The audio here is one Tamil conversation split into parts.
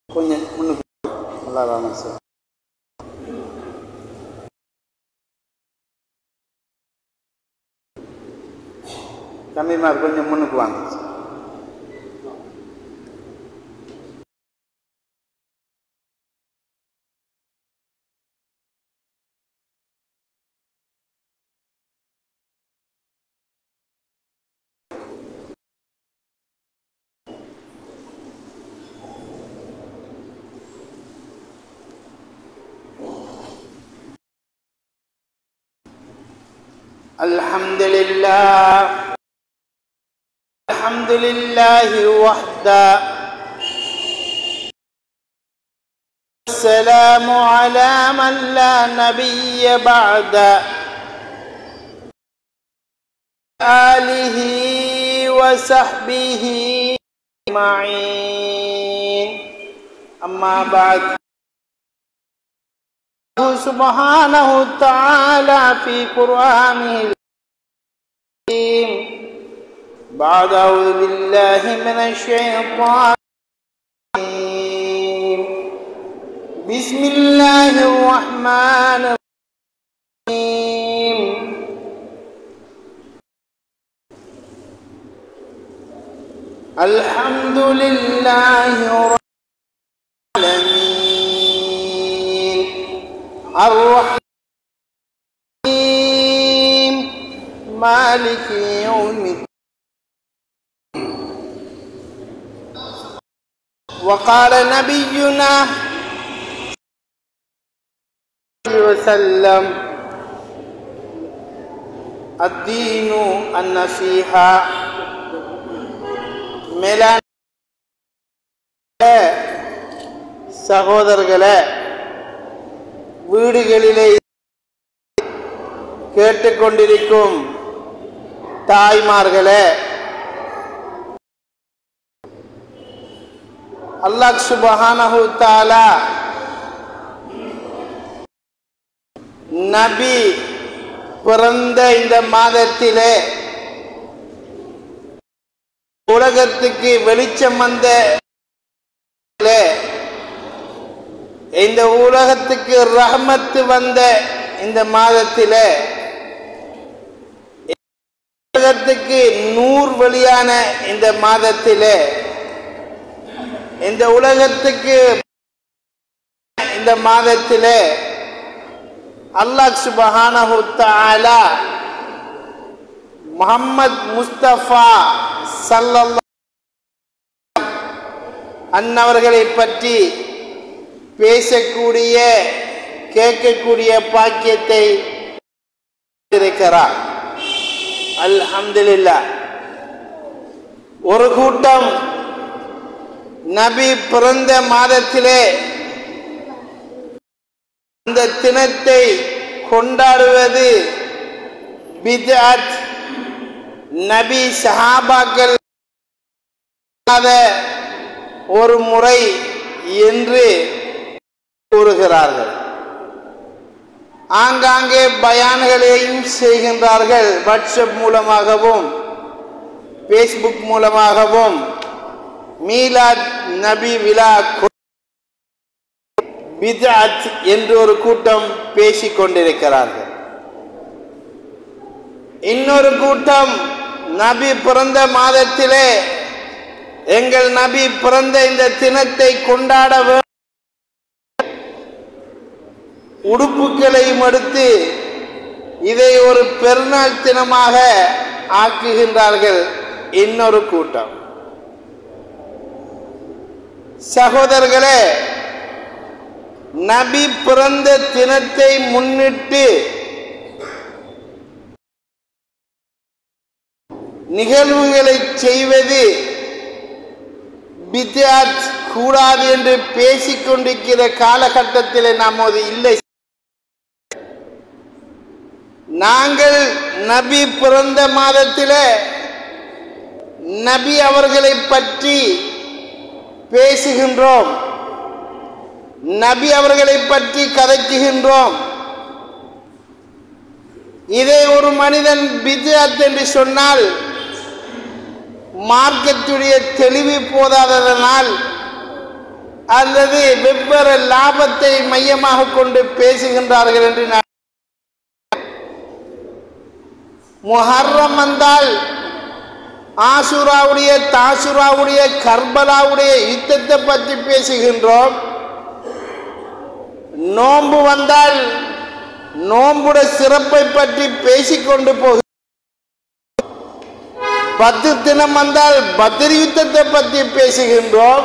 கொஞ்சம் முன்னுக்கு நல்லா வாங்க சார் தம்பிமார் கொஞ்சம் முன்னுக்கு வாங்க சார் الحمد لله الحمد لله وحده السلام على من لا نبي بعد آله وصحبه أجمعين أما بعد سبحانه وتعالى في قرآنه الكريم بعد أعوذ بالله من الشيطان الرجيم بسم الله الرحمن الرحيم الحمد لله رب العالمين الرحيم مالك يوم الدين وقال نبينا وسلم الدين النصيحة மேலான சகோதரர்களே வீடுகளிலே கேட்டுக்கொண்டிருக்கும் தாய்மார்களே அல்லாஹ் சுபஹானஹு தாலா நபி பிறந்த இந்த மாதத்திலே உலகத்துக்கு வெளிச்சம் வந்த இந்த உலகத்துக்கு ரஹமத்து வந்த இந்த மாதத்தில் உலகத்துக்கு நூறு வெளியான இந்த மாதத்தில் இந்த உலகத்துக்கு இந்த மாதத்தில் அல்லாஹ் சுபஹானஹு தஆலா முஹம்மத் முஸ்தபா சல்லல்லாஹு அன்னவர்களை பற்றி பேசக்கூடிய கேட்கக்கூடிய பாக்கியத்தை இருக்கிறார் அல்ஹம்துலில்லா ஒரு கூட்டம் நபி பிறந்த மாதத்திலே அந்த தினத்தை கொண்டாடுவது பித்அத் நபி சஹாபாக்கள் ஒரு முறை என்று கூறுகிறார்கள் ஆங்காங்கே பயான்களையும் செய்கின்றார்கள் வாட்ஸ்அப் மூலமாகவும் ஃபேஸ்புக் மூலமாகவும் மீலாத் நபி விழா பிதாத் என்று ஒரு கூட்டம் பேசிக் கொண்டிருக்கிறார்கள் இன்னொரு கூட்டம் நபி பிறந்த மாதத்திலே எங்கள் நபி பிறந்த இந்த தினத்தை கொண்டாட உடுப்புகளையும் எடுத்து இதை ஒரு பெருநாள் தினமாக ஆக்குகின்றார்கள் இன்னொரு கூட்டம் சகோதரர்களே நபி பிறந்த தினத்தை முன்னிட்டு நிகழ்வுகளை செய்வது பித்யாத் கூடாது என்று பேசிக்கொண்டிருக்கிற காலகட்டத்தில் நாம் அது இல்லை நாங்கள் நபி பிறந்த மாதத்தில் நபி அவர்களை பற்றி பேசுகின்றோம் நபி அவர்களை பற்றி கதைக்குகின்றோம் இதை ஒரு மனிதன் பித்யாத் என்று சொன்னால் மார்க்கத்துடைய தெளிவு போதாததனால் அல்லது வெவ்வேறு லாபத்தை மையமாக கொண்டு பேசுகின்றார்கள் என்று நான் முஹர்ரம் வந்தால் ஆசுராவுடைய தாசுராவுடைய கர்பலாவுடைய யுத்தத்தை பற்றி பேசுகின்றோம் நோன்பு வந்தால் நோன்புட சிறப்பை பற்றி பேசிக்கொண்டு போக பத்து தினம் வந்தால் பத்ர் யுத்தத்தை பற்றி பேசுகின்றோம்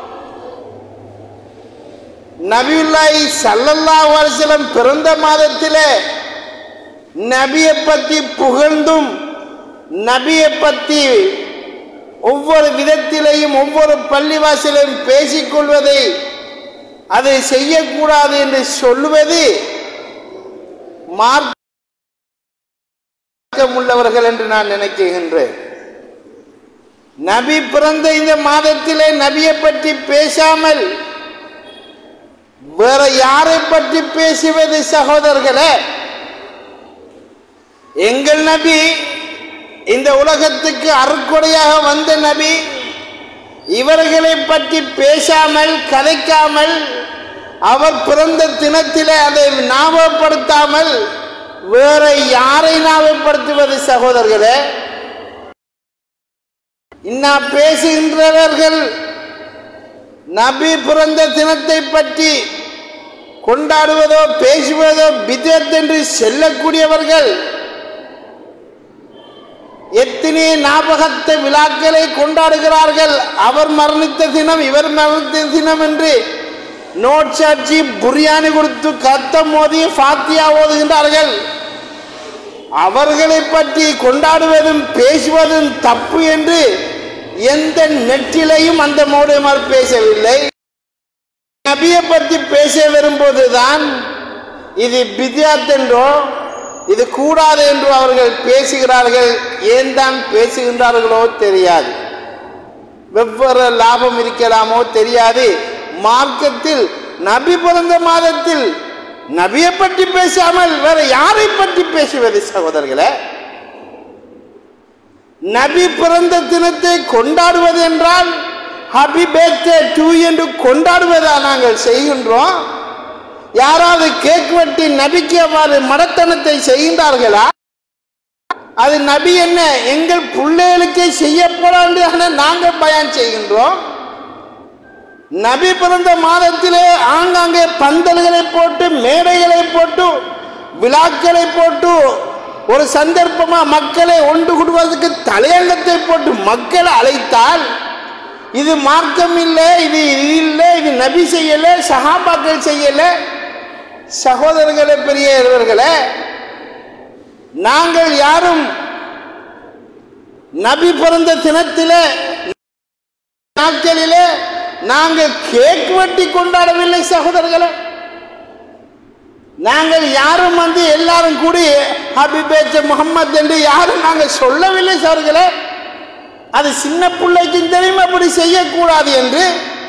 நபியுல்லாஹி ஸல்லல்லாஹு அலைஹி வஸல்லம் பிறந்த மாதத்திலே நபியை பற்றி புகழ்ந்தும் நபியை பற்றி ஒவ்வொரு விதத்திலேயும் ஒவ்வொரு பள்ளிவாசலையும் பேசிக்கொள்வதை அதை செய்யக்கூடாது என்று சொல்லுவது மார்க்கம் உள்ளவர்கள் என்று நான் நினைக்கின்றேன் நபி பிறந்த இந்த மாதத்திலே நபியை பற்றி பேசாமல் வேற யாரை பற்றி பேசுவது சகோதரர்களே எங்கள் நபி இந்த உலகத்துக்கு அருக்கொடையாக வந்த நபி இவர்களை பற்றி பேசாமல் கதைக்காமல் அவர் பிறந்த தினத்திலே அதை ஞாபகப்படுத்தாமல் வேற யாரை ஞாபகப்படுத்துவது சகோதரர்களே இன்னா பேசுகின்றவர்கள் நபி பிறந்த தினத்தை பற்றி கொண்டாடுவதோ பேசுவதோ பிதத் என்று செல்லக்கூடியவர்கள் எத்தனை ஞாபகத்தை விழாக்களை கொண்டாடுகிறார்கள் அவர் மரணித்த தினம் இவர் மரணித்த தினம் என்று நோட் சாட்சி புரியாணி கொடுத்து கத்தம் மோதி ஃபாத்தியா ஓதுகின்றார்கள் அவர்களை பற்றி கொண்டாடுவதும் பேசுவதும் தப்பு என்று எந்த நெற்றிலையும் அந்த மௌடமார் பேசவில்லை நபியை பற்றி பேச வரும்போதுதான் இது பித்யாத் என்றோ இது கூடாது என்று அவர்கள் பேசுகிறார்கள் ஏன் தான் பேசுகின்றார்களோ தெரியாது வெவ்வேறு லாபம் இருக்கலாமோ தெரியாது மார்க்கத்தில் நபி பிறந்த மாதத்தில் நபியை பற்றி பேசாமல் வேற யாரை பற்றி பேசுவது சகோதரர்களே நபி பிறந்த தினத்தை கொண்டாடுவது என்றால் ஹாப்பி பர்த்டே டூ என்று கொண்டாடுவதா நாங்கள் செய்கின்றோம் யாராவது கேக் வெட்டி நபிக்கு அவ்வாறு மடத்தனத்தை செய்கின்றார்களா அது நபி என்ன எங்கள் பிள்ளைகளுக்கே செய்ய போறான்னு நாங்கள் பயன் செய்கின்றோம் நபி பிறந்த மாதத்திலே ஆங்காங்கே பந்தல்களை போட்டு மேடைகளை போட்டு விழாக்களை போட்டு ஒரு சந்தர்ப்பமா மக்களை ஒன்று கூடுவதற்கு தலையங்கத்தை போட்டு மக்களை அழைத்தால் இது மார்க்கம் இல்லை இது இது இல்லை இது நபி செய்யல சஹாபாக்கள் செய்யல சகோதரர்களே பெரியவர்களே நாங்கள் யாரும் நபி பிறந்த தினத்திலே நாட்களிலே நாங்கள் கேக் வெட்டி கொண்டாடவில்லை சகோதரர்களே நாங்கள் யாரும் வந்து எல்லாரும் கூடி ஹாப்பி பர்த்டே முகமது என்று யாரும் நாங்கள் சொல்லவில்லை சகோதரர்களே அது சின்ன பிள்ளைக்கு தெரியும் அப்படி செய்யக்கூடாது என்று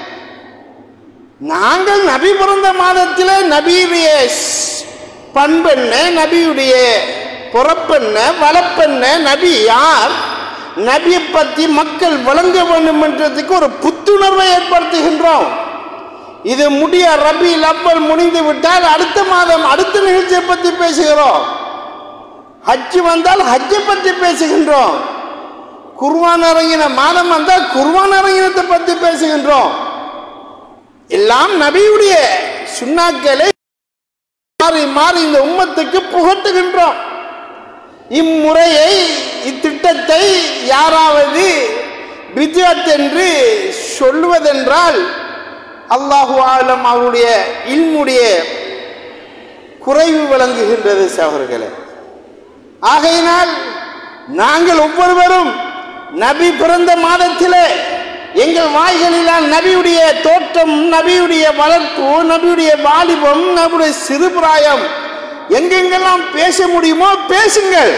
நாங்கள் நபி பிறந்த மாதத்தில் நபியுடைய பண்பென்ன நபியுடைய பொறப்பென்ன வளப்பென்ன நபி யார் நபியை பற்றி மக்கள் வழங்க வேண்டும் என்றதுக்கு ஒரு புத்துணர்வை ஏற்படுத்துகின்றோம் இது முடிய ரபி லப்பல் முடிந்து விட்டால் அடுத்த மாதம் அடுத்த நிகழ்ச்சியை பற்றி பேசுகிறோம் ஹஜ்ஜு வந்தால் ஹஜ்ஜை பற்றி பேசுகின்றோம் குர்வான் இறங்கின மாதம் வந்தால் குர்வான் இறங்கினத்தை பற்றி பேசுகின்றோம் எல்லாம் நபியுடைய சுண்ணாக்களை மாறி மாறி இந்த உம்மத்துக்கு புகட்டுகின்றோம் இம்முறையை இத்திட்டத்தை யாராவது பிஜாத் என்று சொல்லுவதென்றால் அல்லாஹு ஆலம் அவருடைய இல்முடைய குறைவு விளங்குகின்றது சகோதரர்களே ஆகையினால் நாங்கள் ஒவ்வொருவரும் நபி பிறந்த மாதத்திலே எங்கள் வாய்களிலால் நபியுடைய தோற்றம் நபியுடைய வளர்ப்பு நபியுடைய வாலிபம் நபியுடைய சிறுபிராயம் எங்கெங்கெல்லாம் பேச முடியுமோ பேசுங்கள்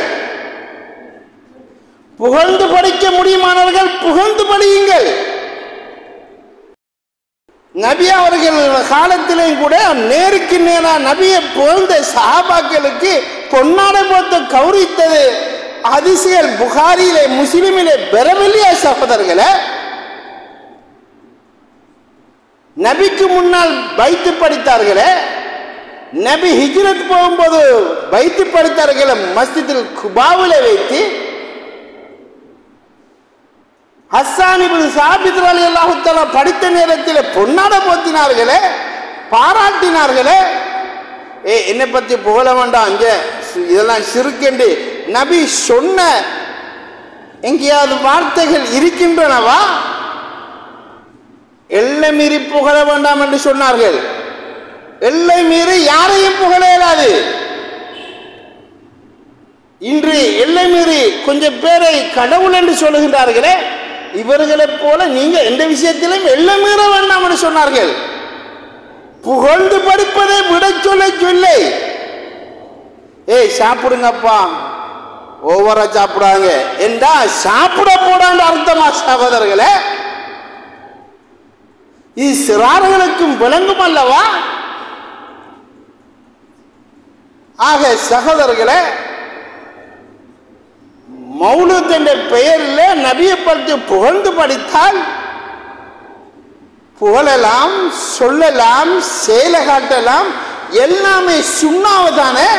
புகழ்ந்து படிக்க முடியுமானவர்கள் புகழ்ந்து படியுங்கள் நபி அவர்கள் காலத்திலேயும் கூட நேருக்கு நேரா நபியை புகழ்ந்த சஹாபாக்களுக்கு பொன்னாடை போட்டு கௌரித்தது அதிசயல் புகாரியிலே முஸ்லிமிலே பெறவில்லையா சகோதரர்களே நபிக்கு முன்னால் வைத்து படித்தார்களே நபி ஹிஜ்ரத் போகும்போது வைத்து படித்தார்களே மஸ்ஜிதில் குபாவில் வைத்து ஹஸ்ஸான் இப்னு சாபித் ரலியல்லாஹு தஆலா படித்த நேரத்தில் பொன்னாட போத்தினார்களே பாராட்டினார்களே ஏ என்னை பத்தி புகழ வேண்டாம் இங்க சு- இதெல்லாம் சிறுக்கென்று நபி சொன்ன எங்கேயாவது வார்த்தைகள் இருக்கின்றனவா எல்லை மீறி புகழ வேண்டாம் என்று சொன்னார்கள் எல்லை மீறி யாரையும் புகழ இயலாது இன்று எல்லை மீறி கொஞ்சம் பேரை கடவுள் என்று சொல்லுகின்றார்களே இவர்களைப் போல நீங்க எந்த விஷயத்திலும் எல்லை மீற வேண்டாம் என்று சொன்னார்கள் புகழ்ந்து படிப்பதை விட சொல்ல சொல்லை ஏய் சாப்பிடுங்கப்பா ஓவரா சாப்பிடாங்க என்றா சாப்பிட போடான்னு அர்த்தமா சகோதரர்களே இது சிறார்களுக்கும் விளங்கும் அல்லவா ஆக சகோதரர்களே மௌலூத் என்ற பெயரில் நபியை பற்றி புகழ்ந்து படித்தால் புகழலாம் சொல்லலாம் செயலை காட்டலாம் எல்லாமே சுண்ணாவதானே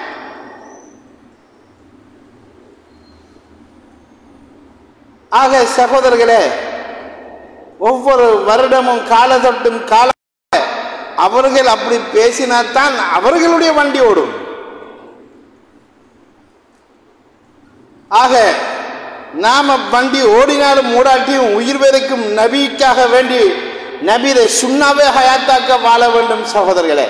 ஆக சகோதரர்களே ஒவ்வொரு வருடமும் காலத்தொட்டும் கால அவர்கள் அப்படி பேசினாத்தான் அவர்களுடைய வண்டி ஓடும் ஆக நாம வண்டி ஓடினாலும் மூடாட்டியும் உயிர் வரைக்கும் நபிக்காக வேண்டி நபீரை சுண்ணாவே ஹயாத்தாக்க வாழ வேண்டும் சகோதரர்களே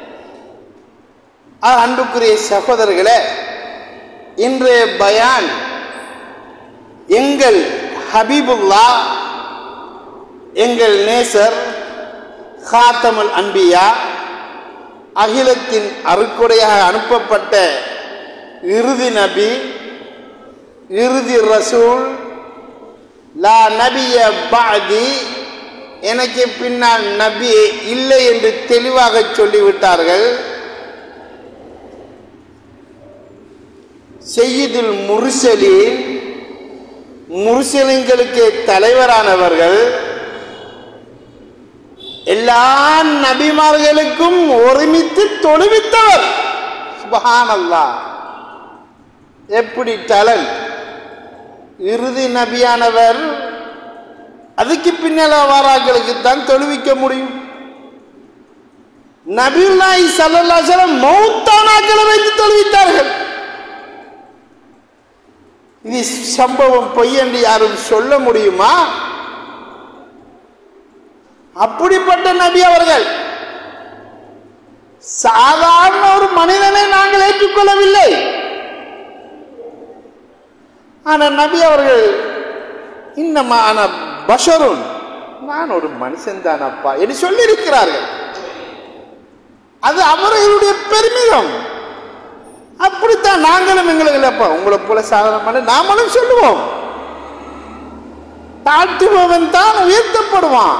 ஆக, அன்புக்குரிய சகோதரர்களே இன்றைய பயான் எங்கள் ஹபீபுல்லா எங்கள் நேசர் ஹாத்தமுல் அன்பியா அகிலத்தின் அருக்குடையாக அனுப்பப்பட்ட இறுதி நபி இறுதி ரசூல் லா நபிய பாதி எனக்கு பின்னால் நபி இல்லை என்று தெளிவாக சொல்லிவிட்டார்கள் செய்யுதுல் முர்சலின் முர்சலின்களுக்கு தலைவரானவர்கள் எல்லா நபிமார்களுக்கும் ஒருமித்து தொழுவித்தவர் சுபஹானல்லாஹ் எப்படி டலன் இறுதி நபியானவர் அதுக்கு பின்னால வாராக்களுக்கு தான் தொழுவிக்க முடியும் நபியுல்லாஹி ஸல்லல்லாஹு அலைஹி வஸல்லம் மௌத்தானாக்களை வைத்து தொழுவித்தார்கள் இது சம்பவம் பொய் என்று யாரும் சொல்ல முடியுமா அப்படிப்பட்ட நபி அவர்கள் சாதாரண ஒரு மனிதனை நாங்கள் ஏற்றுக்கொள்ளவில்லை ஆனா நபி அவர்கள் இன்னமான பஷருன் நான் ஒரு மனுஷன் தானப்பா என்று சொல்லியிருக்கிறார்கள் அது அவர்களுடைய பெருமிதம் அப்படித்தான் நாங்களும் எங்களுக்கு இல்லப்பா உங்களை போல சாதனமான நாமளும் சொல்லுவோம் தாழ்த்துபவன் தான் உயர்த்தப்படுவான்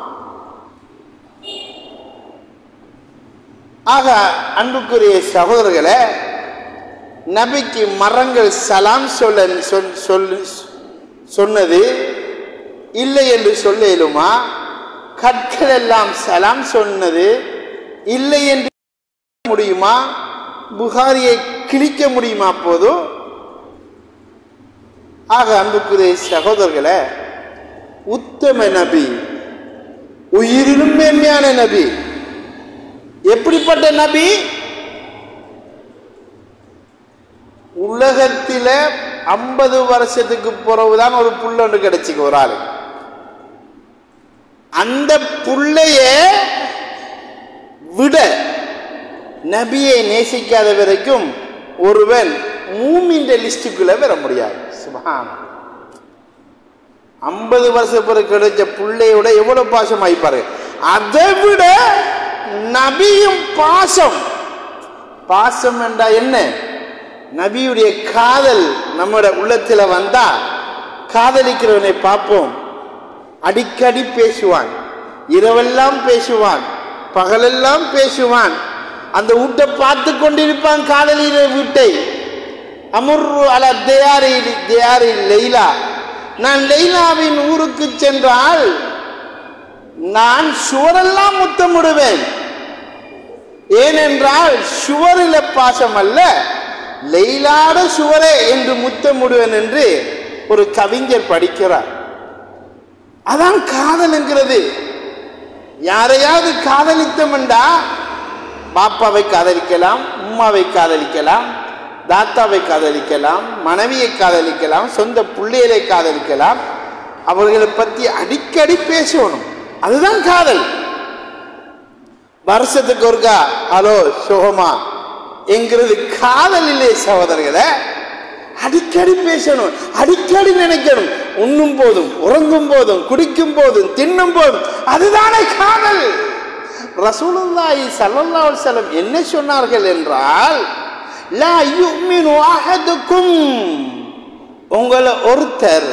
ஆக அன்புக்குரிய சகோதரர்களே நபிக்கு மரங்கள் சலாம் சொல்ல சொல்- சொல்லு சொன்னது இல்லை என்று சொல்ல இயலுமா கற்கள் எல்லாம் சலாம் சொன்னது இல்லை என்று முடியுமா புகாரியை கிழிக்க முடியுமா போதும் ஆக அன்புக்குரிய சகோதரர்களே உத்தம நபி உயிரிலும் மேன்மையான நபி எப்படிப்பட்ட நபி உலகத்தில ஐம்பது வருஷத்துக்கு பிறகுதான் ஒரு புள்ள ஒன்று கிடைச்சிக்கு ஒரு ஆளு அந்த புள்ளைய விட நபியை நேசிக்காத வரைக்கும் ஒருவன் மூமின்ற லிஸ்டுக்குள்ள வர முடியாது சுபஹான் ஐம்பது வருஷம் பிறகு கிடைச்ச பிள்ளையோட எவ்வளவு பாசம் ஆயிப்பாரு அதை விட நபியும் பாசம் பாசம் என்றா என்ன நபியுடைய காதல் நம்மட உள்ளத்துல வந்தா காதலிக்கிறவனை பார்ப்போம் அடிக்கடி பேசுவான் இரவெல்லாம் பேசுவான் பகலெல்லாம் பேசுவான் அந்த வீட்டை பார்த்து கொண்டிருப்பான் காதலிற வீட்டை அமுர்ரு அல தேயாரி தேயாரி லெய்லா நான் லெய்லாவின் ஊருக்கு சென்றால் நான் சுவரெல்லாம் முத்தமிடுவேன் ஏனென்றால் சுவரில பாசம் அல்ல லெயிலாட சுவரே என்று முத்தமிடுவேன் என்று ஒரு கவிஞர் படிக்கிறார் அதான் காதல் என்கிறது யாரையாவது காதலித்தோம்டா பாப்பாவை காதலிக்கலாம் உம்மாவை காதலிக்கலாம் தாத்தாவை காதலிக்கலாம் மனைவியை காதலிக்கலாம் சொந்த பிள்ளைகளை காதலிக்கலாம் அவர்களை பற்றி அடிக்கடி பேசணும் அதுதான் காதல் வருஷத்துக்கு ஒருக்கா ஹலோ சுகமா என்கிறது காதல் இல்லை சகோதரர்களை அடிக்கடி பேசணும் அடிக்கடி நினைக்கணும் உண்ணும் போதும் உறங்கும் போதும் குடிக்கும் போதும் தின்னும் போதும் அதுதானே காதல் ரசூலுல்லாஹி ஸல்லல்லாஹு அலைஹி வஸல்லம் என்ன சொன்னார்கள் என்றால் லா யுமினு அஹதுக்கும் உங்களை ஒருத்தர்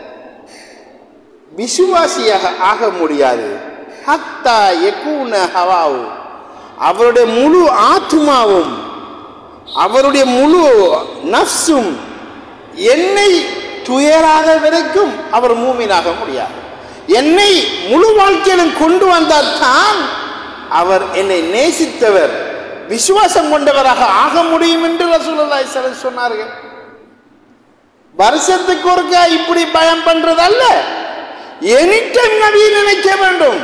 விசுவாசியாக ஆக முடியாது ஹத்தா யகூன ஹவாவு அவருடைய முழு ஆத்மாவும் அவருடைய முழு நஃப்ஸும் என்னை துயராத வரைக்கும் அவர் மூமினாக முடியாது என்னை முழு வாழ்க்கையிலும் கொண்டு வந்தால் தான் அவர் என்னை நேசித்தவர் விசுவாசம் கொண்டவராக ஆக முடியும் என்று ரசூலுல்லாஹி ஸல்லல்லாஹு அலைஹி சொன்னார்கள் வருஷத்துக்கு ஒருக்கா இப்படி பயம் பண்றது அல்ல எனி டைம் நபியை நினைக்க வேண்டும்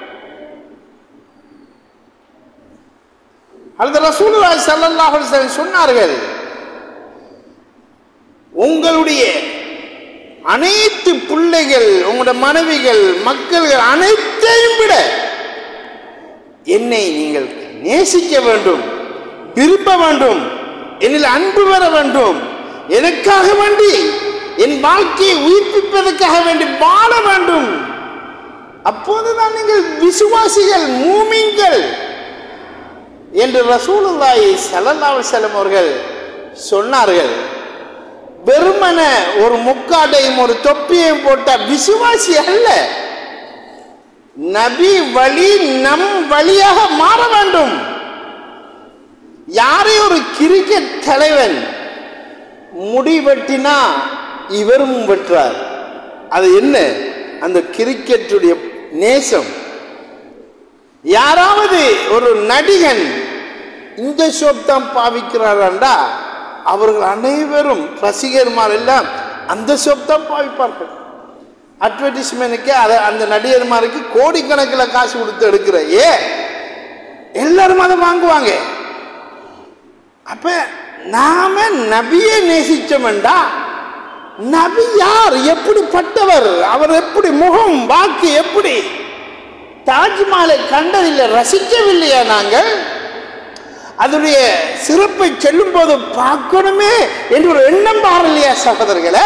அல்லது ரசூலுல்லாஹி ஸல்லல்லாஹு அலைஹி வஸல்லம் சொன்னார்கள் உங்களுடைய அனைத்து பிள்ளைகள் உங்களுடைய மனைவிகள் மக்கள்கள் அனைத்தையும் விட என்னை நீங்கள் நேசிக்க வேண்டும் விரும்ப வேண்டும் என்னில் அன்பு வர வேண்டும் எனக்காக வேண்டி என் வாழ்க்கையை உயிர்ப்பிப்பதற்காக வேண்டி வாழ வேண்டும் அப்போதுதான் நீங்கள் விசுவாசிகள் மூமிங்கள் என்று ரசூலுல்லாஹி ஸல்லல்லாஹு அலைஹி வஸல்லம் அவர்கள் சொன்னார்கள் வெறுமன ஒரு முக்காட்டையும் ஒரு தொப்பியையும் போட்ட விசுவாசி அல்ல நபி வழி நம் வழியாக மாற வேண்டும் யாரை ஒரு கிரிக்கெட் தலைவன் முடி வெட்டினா இவரும் வெட்டுறார் அது என்ன அந்த கிரிக்கெட்டுடைய நேசம் யாராவது ஒரு நடிகன் இந்த சோப் தான் பாவிக்கிறாரா அவர்கள் அனைவரும் ரசிகர்மார் எல்லாம் அந்த சோப் தான் பாவிப்பார்கள் அட்வர்டைஸ்மெண்ட்டுக்கு அதை அந்த நடிகர்மாருக்கு கோடிக்கணக்கில் காசு கொடுத்து எடுக்கிற ஏ எல்லாரும் அதை வாங்குவாங்க அப்ப நாம நபியை நேசிச்சோம்டா நபி யார் எப்படிப்பட்டவர் அவர் எப்படி முகம் வாக்கு எப்படி தாஜ்மஹாலை கண்டதில்லை ரசிக்கவில்லையா நாங்கள் அதனுடைய சிறப்பை சொல்லும் போது பார்க்கணுமே என்று ஒரு எண்ணம் பாரலையா சகோதரர்களை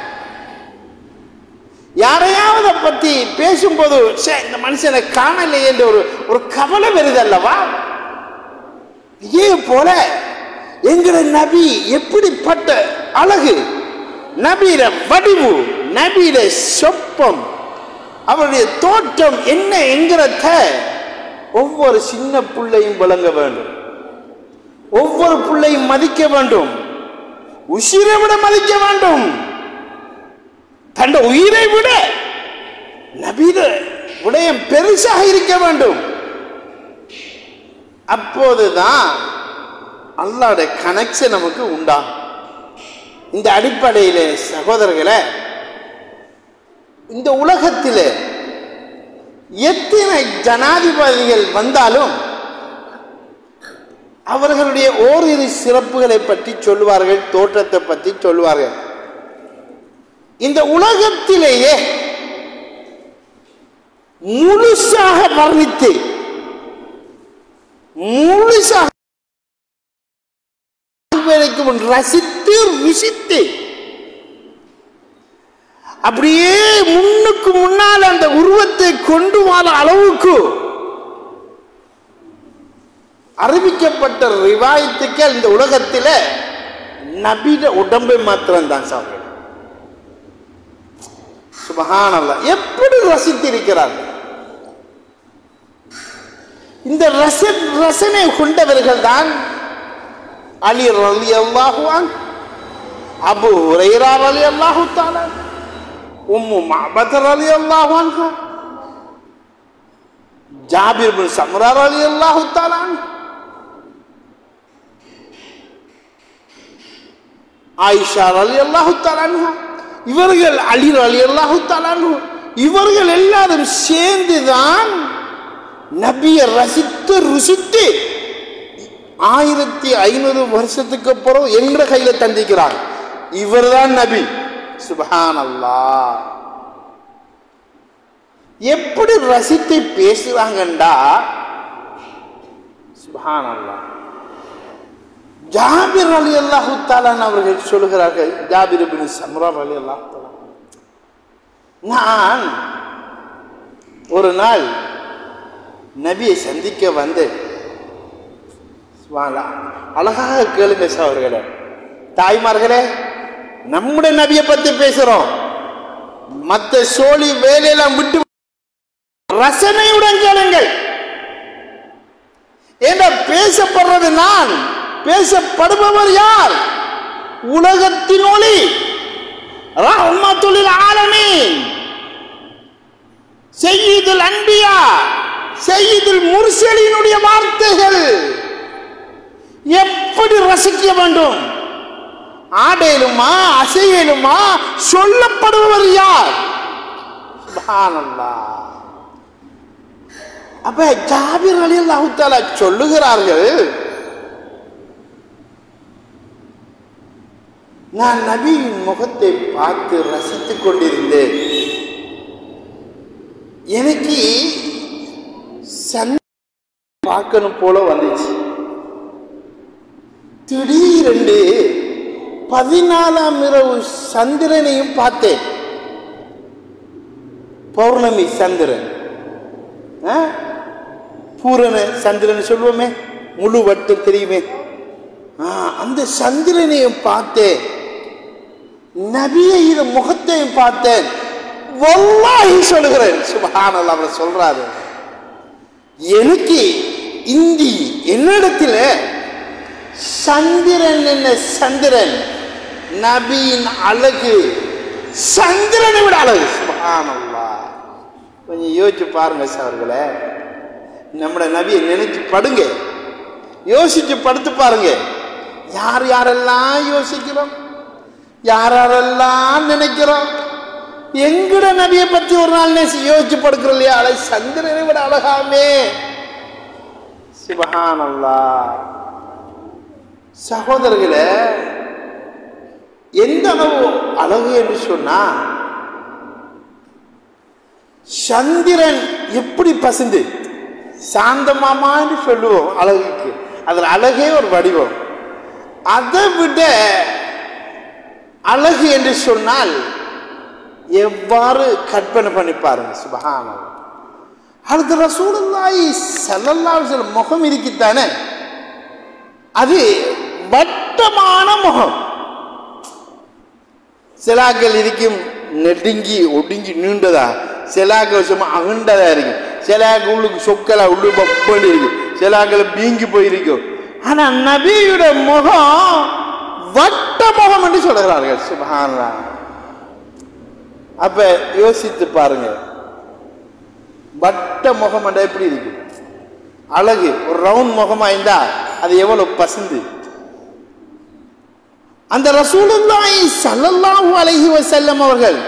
யாரையாவது பத்தி பேசும்போது "ச்சே, இந்த மனுஷனை காணலை என்று ஒரு ஒரு கவலை வருது அல்லவா இதே போல எங்கிற நபி எப்படிப்பட்ட அழகு நபீர வடிவு நபீர சொப்பம் அவருடைய தோற்றம் என்ன என்கிறத ஒவ்வொரு சின்ன பிள்ளையும் விளங்க வேண்டும் ஒவ்வொரு பிள்ளையும் மதிக்க வேண்டும் உசிரை விட மதிக்க வேண்டும் தன் உயிரை விட நபீர விடயம் பெருசாக இருக்க வேண்டும் அப்போதுதான் அல்லாட கனெக்ஷன் நமக்கு உண்டாகும் இந்த அடிப்படையில் சகோதரர்களே இந்த உலகத்தில் எத்தனை ஜனாதிபதிகள் வந்தாலும் அவர்களுடைய ஓரிரு சிறப்புகளை பற்றி சொல்லுவார்கள் தோற்றத்தை பற்றி சொல்லுவார்கள் இந்த உலகத்திலேயே முழுசாக வர்ணித்து முழுசாக வரைக்கும் ரசித்து ருசித்து அப்படியே முன்னுக்கு முன்னால் அந்த உருவத்தை கொண்டு வாழ அளவுக்கு அறிவிக்கப்பட்ட ரிவாயத்துக்கள் இந்த உலகத்தில் நபிட உடம்பை மாத்திரம் தான் சாப்பிடும் சுபஹானல்லா எப்படி ரசித்திருக்கிறார்கள் இந்த ரச ரசனை கொண்டவர்கள் தான் அலி ரலி அல்லாஹுவான் அபு ஹுரைரா ரலி அல்லாஹு தாலா உம்மு மபத் ரலி அல்லாஹுவான் ஜாபிர் பின் சம்ரார் அலி அல்லாஹு தாலான் ஆயிஷா அலி அல்லாஹு தாலான்ஹா இவர்கள் அலி அலி அல்லாஹு தாலான்ஹு இவர்கள் எல்லாரும் சேர்ந்துதான் நபியை ரசித்து ருசித்து ஆயிரத்தி ஐநூறு வருஷத்துக்கு அப்புறம் என்ற கையில தந்திக்கிறார் இவர்தான் நபி சுபஹான் அல்லாஹ் எப்படி ரசித்து பேசுறாங்கண்டா சுபஹான் அல்லாஹ் ஜாபிர் அலி அல்லாஹு தாலான் அவர்கள் சொல்லுகிறார்கள் ஜாபிர் பின் சம்ரார் அலி அல்லாஹு தாலான் நான் ஒரு நாள் நபியை சந்திக்க வந்தேன் சுப்ஹானல்லாஹ். அழகாக கேளுங்க சவர்களே தாய்மார்களே நம்முடைய நபியை பத்தி பேசுறோம் மத்த சோழி வேலையெல்லாம் விட்டு ரசனையுடன் கேளுங்கள் என்ற பேசப்படுறது நான் பேசப்படுபவர் யார் உலகத்தின் ஒளி ரஹ்மத்துலில் ஆலமீன் செய்யுதுல் அன்பியா செய்யுதுல் முர்சலினுடைய வார்த்தைகள் எப்படி ரசிக்க வேண்டும் ஆடையிலுமா அசையிலுமா சொல்லப்படுபவர் யார் சுப்ஹானல்லாஹ். அப்ப ஜாபிர் அலி அல்லாஹு தஆலா சொல்லுகிறார்கள் நான் நபியின் முகத்தை பார்த்து ரசித்துக் கொண்டிருந்தேன் எனக்கு சன் பார்க்கணும் போல வந்துச்சு திடீரென்று பதினாலாம் இரவு சந்திரனையும் பார்த்தேன் பௌர்ணமி சந்திரன் ஆ? பூரண சந்திரன் சொல்லுவோமே முழு வட்டம் தெரியுமே ஆ, அந்த சந்திரனையும் பார்த்தேன் நபியை இது முகத்தையும் பார்த்தேன் வல்லாஹி சொல்லுகிறேன் சுபஹானல்லாஹ் அவர் சொல்றாரு எனக்கு இந்தி என்னிடத்தில் சந்திரன் என்ன சந்திரன் நபியின் அழகு சந்திரனை விட அழகு சுபஹானல்லாஹ் கொஞ்சம் யோசிச்சு பாருங்க சார்களே நம்முடைய நபியை நினைச்சு படுங்க யோசிச்சு படுத்து பாருங்க யார் யாரெல்லாம் யோசிக்கிறோம் யார் யாரெல்லாம் நினைக்கிறோம் எங்கட நபியை பத்தி ஒரு நாள் நேசி யோசிச்சு படுக்கிறோம் இல்லையா அழை சந்திரனை விட அழகாமே சுபஹானல்லா சகோதரர்களே எந்த அளவு அழகு என்று சொன்னா சந்திரன் எப்படி பசுந்து சாந்தமாமான்னு சொல்லுவோம் அழகுக்கு அதில் அழகே ஒரு வடிவம் அதை விட அழகு என்று சொன்னால் எவ்வாறு கற்பனை பண்ணி பாருங்க சுபஹானம் அடுத்த ரசூலுல்லாஹி ஸல்லல்லாஹு அலைஹி வஸல்லம் முகம் இருக்குத்தானே அது வட்டமான முகம் சிலாக்கள் இருக்கும் நெடுங்கி ஒடுங்கி நீண்டதா சிலாக்கள் சும்மா அகண்டதா இருக்கும் சிலாக்கள் உள்ளுக்கு சொக்கலா உள்ளு பப்பண்டு இருக்கும் சிலாக்கள் பீங்கி போயிருக்கும் ஆனா நபியோட முகம் வட்ட முகம் என்று சொல்கிறார்கள் சுபஹானல்லா அப்ப யோசித்து பாருங்க வட்ட முகம் என்றா எப்படி இருக்கு அழகு ஒரு ரவுண்ட் முகமா இருந்தா அது எவ்வளவு பசந்து அந்த ரசூலுல்லாஹி ஸல்லல்லாஹு அலைஹி வஸல்லம் அவர்கள்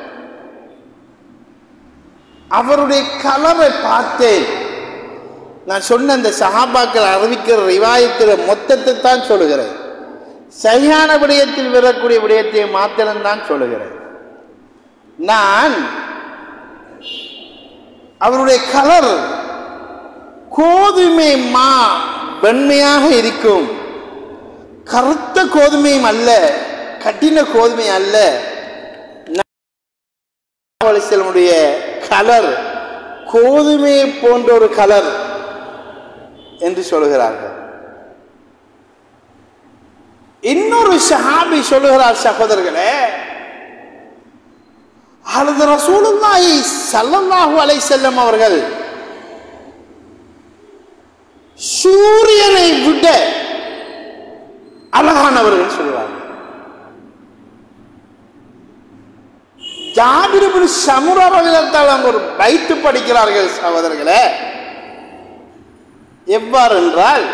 அவருடைய கலரை பார்த்தேன் நான் சொன்ன அந்த சஹாபாக்கள் அறிவிக்கிற ரிவாயத்தில் மொத்தத்தை தான் சொல்லுகிறேன் சரியான விடயத்தில் வரக்கூடிய விடயத்தை மாத்திரம்தான் சொல்லுகிறேன் நான் அவருடைய கலர் கோதுமை மா வெண்மையாக இருக்கும் கருத்த கோதுமையும் அல்ல கட்டின கோதுமை அல்ல செல்வனுடைய கலர் கோதுமையை போன்ற ஒரு கலர் என்று சொல்லுகிறார்கள் இன்னொரு ஷஹாபி சொல்லுகிறார் சகோதரர்களே அல்லது ரசூலுல்லாஹி ஸல்லல்லாஹு அலைஹி செல்லம் அவர்கள் சூரியனை விட அழகானவர்கள் சொல்லுவார்கள் ஜாபிரிபின் சமுரவர்களால் அவங்க ஒரு பைத்து படிக்கிறார்கள் சகோதரர்களே எவ்வாறு என்றால்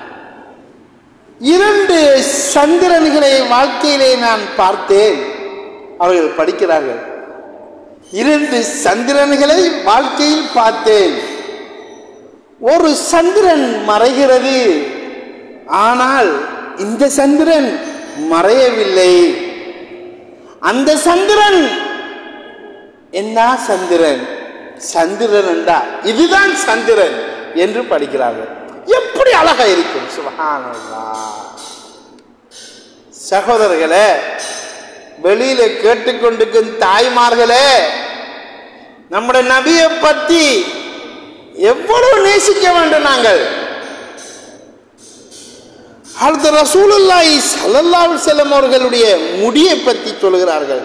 இரண்டு சந்திரன்களை வாழ்க்கையிலே நான் பார்த்தேன் அவர்கள் படிக்கிறார்கள் இரண்டு சந்திரன்களை வாழ்க்கையில் பார்த்தேன் ஒரு சந்திரன் மறைகிறது ஆனால் இந்த சந்திரன் மறையவில்லை அந்த சந்திரன் என்ன சந்திரன் சந்திரன் என்றா இதுதான் சந்திரன் என்று படிக்கிறார்கள் எப்படி அழகா இருக்கும் சுபஹானல்லாஹ் சகோதரர்களே வெளியில கேட்டுக்கொண்டிருக்கும் தாய்மார்களே நம்முடைய நபியை பத்தி எவ்வளவு நேசிக்க வேண்டும் நாங்கள் அடுத்த ரசூலுல்லாஹி ஸல்லல்லாஹு அலைஹி வஸல்லம் அவர்களுடைய முடியை பற்றி சொல்கிறார்கள்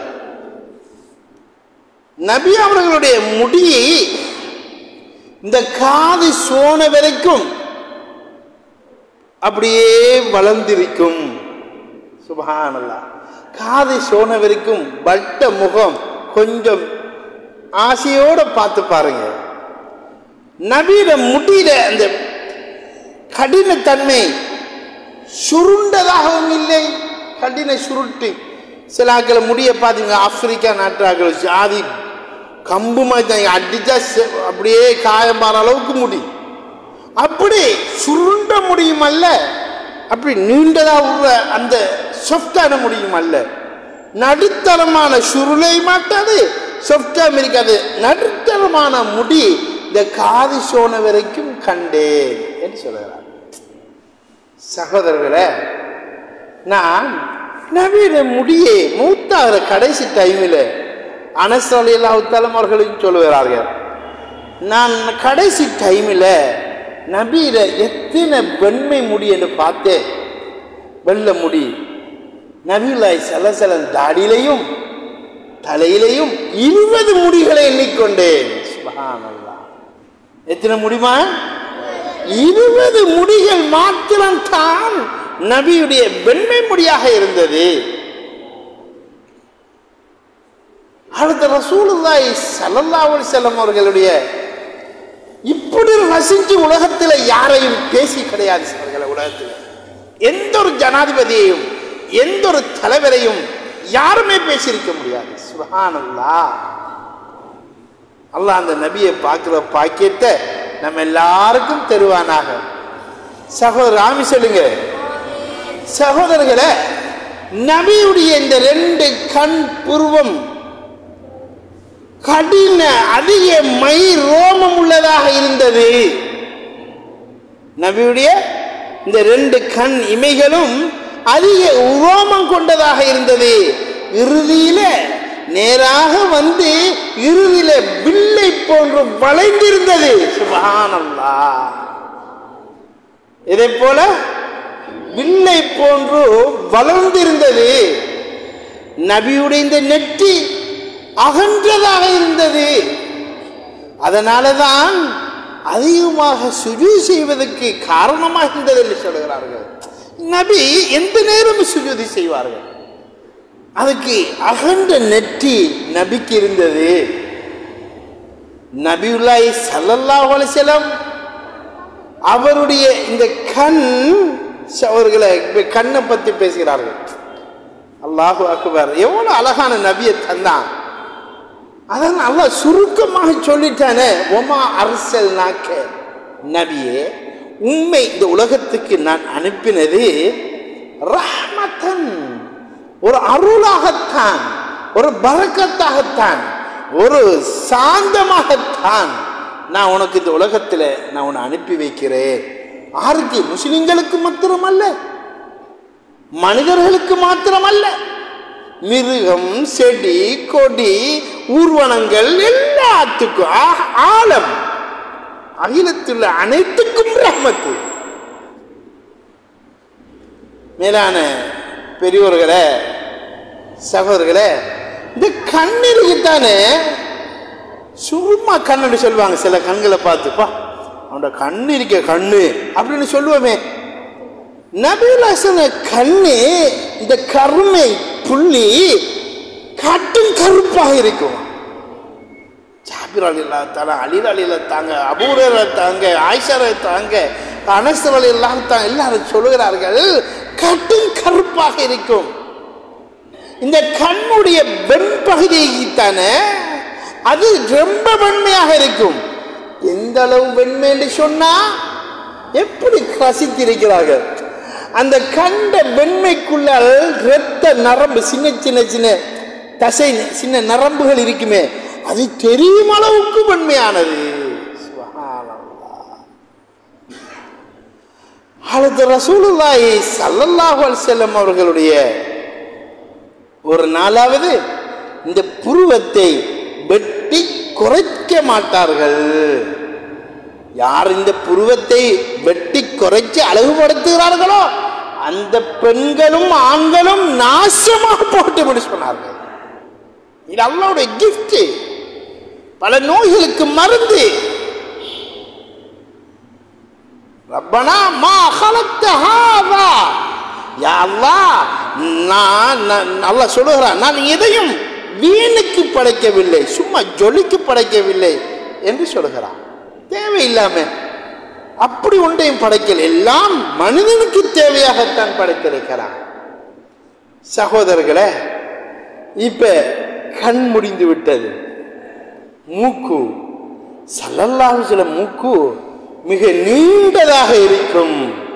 நபி அவர்களுடைய முடி இந்த காது சோன வரைக்கும் அப்படியே வளர்ந்திருக்கும் சுபஹானல்லாஹ் காது சோன வரைக்கும் வட்ட முகம் கொஞ்சம் ஆசையோட பார்த்து பாருங்க நபியிட முடியில அந்த கடினத்தன்மை சுருண்டதாகவும் இல்லை கடின சுருட்டு சில ஆக்களை முடிய பார்த்தீங்க ஆப்பிரிக்கா நாட்டு ஆக்கள் ஜாதி கம்பு மாதிரி தான் அடிச்சா செ- அப்படியே காயம் பாற அளவுக்கு முடி அப்படி சுருண்ட முடியும் அல்ல அப்படி நீண்டதா உள்ள அந்த சொஃப்டான முடியும் அல்ல நடுத்தரமான சுருளை மாட்டாது சொஃப்டாம் இருக்காது நடுத்தரமான முடி இந்த காது சோன வரைக்கும் கண்டேன் என்று சொல்கிறார் சகோதரர்களே நான் நவீன முடியே மூத்தாகிற கடைசி டைமில் அனஸ் அலி அல்லாஹாலம் அவர்களும் சொல்லுகிறார்கள் நான் கடைசி டைமில் நபியில எத்தனை வெண்மை முடி என்று பார்த்தேன் வெள்ளை முடி நபியுல்லாய் சலசலன் தாடியிலையும் தலையிலையும் இருபது முடிகளை எண்ணிக்கொண்டேன் சுப்ஹானல்லாஹ். எத்தனை முடியுமா இருபது முடிகள் மாத்திரம் தான் நபியுடைய வெண்மை முடியாக இருந்தது அடுத்த ரசூலுல்லாஹி ஸல்லல்லாஹு அலைஹி வஸல்லம் அவர்களுடைய இப்படி ரசிச்சு உலகத்தில் யாரையும் பேசி கிடையாது அவர்களை உலகத்தில் எந்த ஒரு ஜனாதிபதியையும் எந்த ஒரு தலைவரையும் யாருமே பேசியிருக்க முடியாது சுபஹானல்லாஹ் அல்லாஹ் அந்த நபியை பார்க்கிற பாக்கியத்தை நம்ம எல்லாருக்கும் தருவானாக சகோதரர் ராமி சொல்லுங்க சகோதரர்களே நபியுடைய இந்த ரெண்டு கண் புருவம் கடின அதிக மை ரோமம் உள்ளதாக இருந்தது நபியுடைய இந்த ரெண்டு கண் இமைகளும் அதிக ரோமம் கொண்டதாக இருந்தது இறுதியில நேராக வந்து இறுதியில வில்லை போன்று வளைந்திருந்தது சுபஹானல்லாஹ் இதை போல வில்லை போன்று வளர்ந்திருந்தது நபியுடைய இந்த நெற்றி அகன்றதாக இருந்தது அதனால தான் அதிகமாக சுஜு செய்வதற்கு காரணமாக இருந்தது என்று சொல்கிறார்கள் நபி எந்த நேரமும் சுஜூதி செய்வார்கள் அதுக்கு அகன்ற நெற்றி நபிக்கு இருந்தது நபியுல்லாஹி ஸல்லல்லாஹு அலைஹி வஸல்லம் அவருடைய இந்த கண் அவர்களை இப்ப கண்ணை பத்தி பேசுகிறார்கள் அல்லாஹு அக்பர் எவ்வளவு அழகான நபியை தந்தான் அதான் அல்லாஹ் சுருக்கமாக சொல்லிட்டானே ஒமா அரசல் நாக்க நபியே உண்மை இந்த உலகத்துக்கு நான் அனுப்பினது ரஹ்மத்தன் ஒரு அருளாகத்தான் ஒரு பரக்கத்தாகத்தான் ஒரு சாந்தமாகத்தான் நான் உனக்கு இந்த உலகத்தில் நான் உன்னை அனுப்பி வைக்கிறேன் ஆருக்கு முஸ்லிம்களுக்கு மாத்திரமல்ல மனிதர்களுக்கு மாத்திரமல்ல மிருகம் செடி கொடி ஊர்வனங்கள் எல்லாத்துக்கும் ஆ- ஆழம் அகிலத்துள்ள அனைத்துக்கும் ரஹ்மத்து மேலான பெரியோர்களே சகோதரர்களே இந்த கண்ணிற்குத்தானே சும்மா கண்ணு சொல்லுவாங்க சில கண்களை பார்த்துப்பா அவனோட கண்ணு இருக்க கண்ணு அப்படின்னு சொல்லுவோமே நபிலாசன கண்ணு இந்த கருமை புள்ளி கட்டும் கருப்பாக இருக்கும் ஜாபிர் அலிலா தாங்க அலில் அலில தாங்க அபூரரை தாங்க ஆயிஷாரை தாங்க அனசவல் எல்லாம் தான் எல்லாரும் சொல்லுகிறார்கள் கட்டும் கருப்பாக இருக்கும் இந்த கண்ணுடைய வெண்பகுதியைத்தானே அது ரொம்ப வெண்மையாக இருக்கும் எந்த அளவு வெண்மை என்று சொன்னா எப்படி ரசித்திருக்கிறார்கள் அந்த கண்ட வெண்மைக்குள்ளால் இரத்த நரம்பு சின்ன சின்ன சின்ன தசை சின்ன நரம்புகள் இருக்குமே அது தெரியும் அளவுக்கு வெண்மையானது சுப்ஹானல்லாஹ். அடுத்த ரசூலுல்லாஹி ஸல்லல்லாஹு அலைஹி வஸல்லம் அவர்களுடைய ஒரு நாளாவது இந்த புருவத்தை வெட்டி குறைக்க மாட்டார்கள் யார் இந்த புருவத்தை வெட்டி குறைச்சு அழகுபடுத்துகிறார்களோ அந்த பெண்களும் ஆண்களும் நாசமாக போட்டு விட சொன்னார்கள் இது அல்லாவுடைய gift பல நோய்களுக்கு மருந்து ரப்பனா மா خلقت هذا யா அல்லாஹ் நான் நான்- அல்லாஹ் சொல்லுகிறான் நான் எதையும் வீணுக்கு படைக்கவில்லை சும்மா ஜொலிக்கு படைக்கவில்லை என்று சொல்லுகிறான் தேவையில்லாம அப்படி ஒன்றையும் படைக்கல எல்லாம் மனிதனுக்கு தேவையாகத்தான் படைத்திருக்கிறான் சகோதரர்களே இப்ப கண் முடிந்து விட்டது மூக்கு சல்லல்லாஹு சில மூக்கு மிக நீண்டதாக இருக்கும்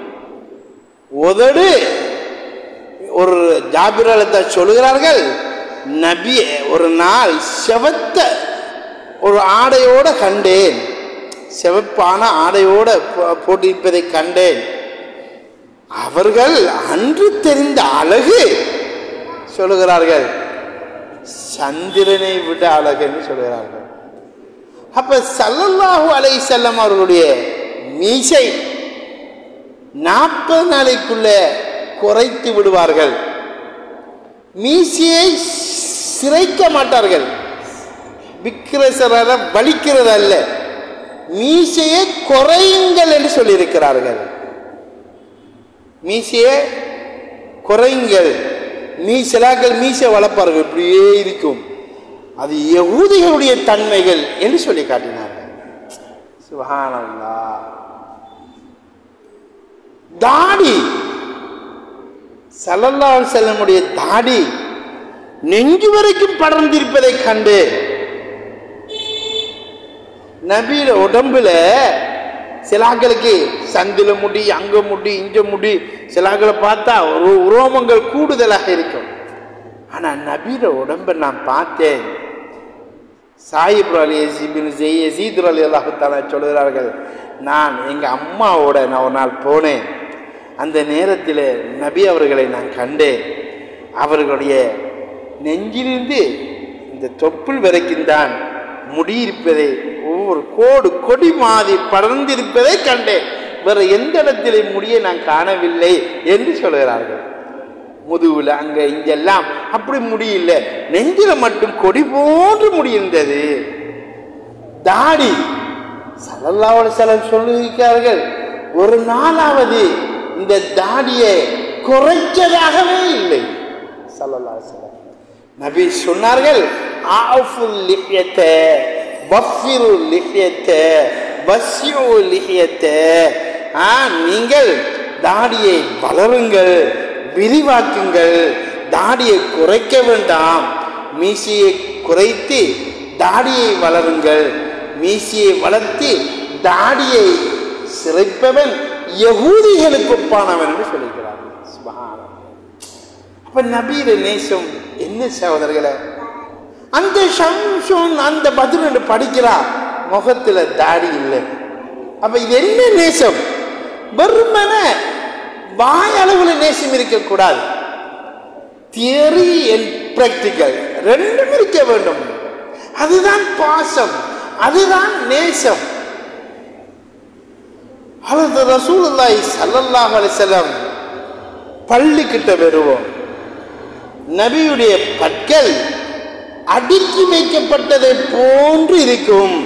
உதடு ஒரு ஜாபிரத்தை சொல்லுகிறார்கள் நபி ஒரு நாள் செவத்த ஒரு ஆடையோட கண்டேன் சிவப்பான ஆடையோட போ- போட்டிருப்பதை கண்டேன் அவர்கள் அன்று தெரிந்த அழகு சொல்லுகிறார்கள் சந்திரனை விட அழகு என்று சொல்கிறார்கள் அப்ப சல்லல்லாஹு அலைஹி செல்லம் அவர்களுடைய மீசை நாற்பது நாளைக்குள்ள குறைத்து விடுவார்கள் மீசையை சிரைக்க மாட்டார்கள் விக்கிரசர வலிக்கிறது அல்ல மீசையை குறையுங்கள் என்று சொல்லியிருக்கிறார்கள் மீசையை குறையுங்கள் மீ சிலாக்கள் மீசை வளர்ப்பார்கள் இப்படியே இருக்கும் அது யகூதிகளுடைய தன்மைகள் என்று சொல்லி காட்டினார்கள் சுபஹானல்லாஹ் தாடி சல்லல்லாஹு அலைஹி செல்லமுடைய தாடி நெஞ்சு வரைக்கும் படர்ந்திருப்பதை கண்டு நபியில உடம்புல சிலாக்களுக்கு சந்தில முடி அங்க முடி இங்க முடி சிலாக்களை பார்த்தா ஒரு உரோமங்கள் கூடுதலாக இருக்கும் ஆனா நபியில உடம்பை நான் பார்த்தேன் சாயிப் அலி யசீபின் யசீத் அலி அல்லாஹால சொல்கிறார்கள் நான் எங்கள் அம்மாவோட நான் ஒரு நாள் போனேன் அந்த நேரத்தில் நபி அவர்களை நான் கண்டேன் அவர்களுடைய நெஞ்சிலிருந்து இந்த தொப்புள் வரைக்கும் தான் முடியிருப்பதை ஒவ்வொரு கோடு கொடி மாதிரி படர்ந்திருப்பதை கண்டேன் வேற எந்த இடத்திலே முடியை நான் காணவில்லை என்று சொல்கிறார்கள் முதுகுல அங்க இங்கெல்லாம் அப்படி முடியல நெஞ்சில மட்டும் கொடி போன்று முடியிருந்தது தாடி சல்லல்லாஹு செலம் சொல்லியிருக்கிறார்கள் ஒரு நாளாவது இந்த தாடியை குறைச்சதாகவே இல்லை சல்லல்லாஹு செலம் நபி சொன்னார்கள் ஆஃபுல் லிஹ்யத்தை வஃபிரு லிஹ்யத்தை வஸ்யு லிஹ்யத்தை ஆ நீங்கள் தாடியை வளருங்கள் விரிவாக்குங்கள் தாடியை குறைக்க வேண்டாம் மீசையை குறைத்து தாடியை வளருங்கள் மீசையை வளர்த்து தாடியை சிறைப்பவன் யகூதிகளுக்கு ஒப்பானவன் என்று சொல்லிக்கிறார் சுப்ஹானல்லாஹ். அப்ப நபீர நேசம் என்ன சகோதரர்களே அந்த ஷம்ஷோன் அந்த பதில் என்று படிக்கிறா முகத்துல தாடி இல்லை அப்ப இது என்ன நேசம் வெறுமன வாய் அளவுல நேசம் இருக்கக்கூடாது தியரி அண்ட் பிராக்டிக்கல் ரெண்டும் இருக்க வேண்டும் அதுதான் பாசம் அதுதான் நேசம் அல்லது ரசூலுல்லாஹி ஸல்லல்லாஹு அலைஹி வஸல்லம் பள்ளி கிட்ட வருவோம் நபியுடைய பற்கள் அடுக்கி வைக்கப்பட்டதை போன்று இருக்கும்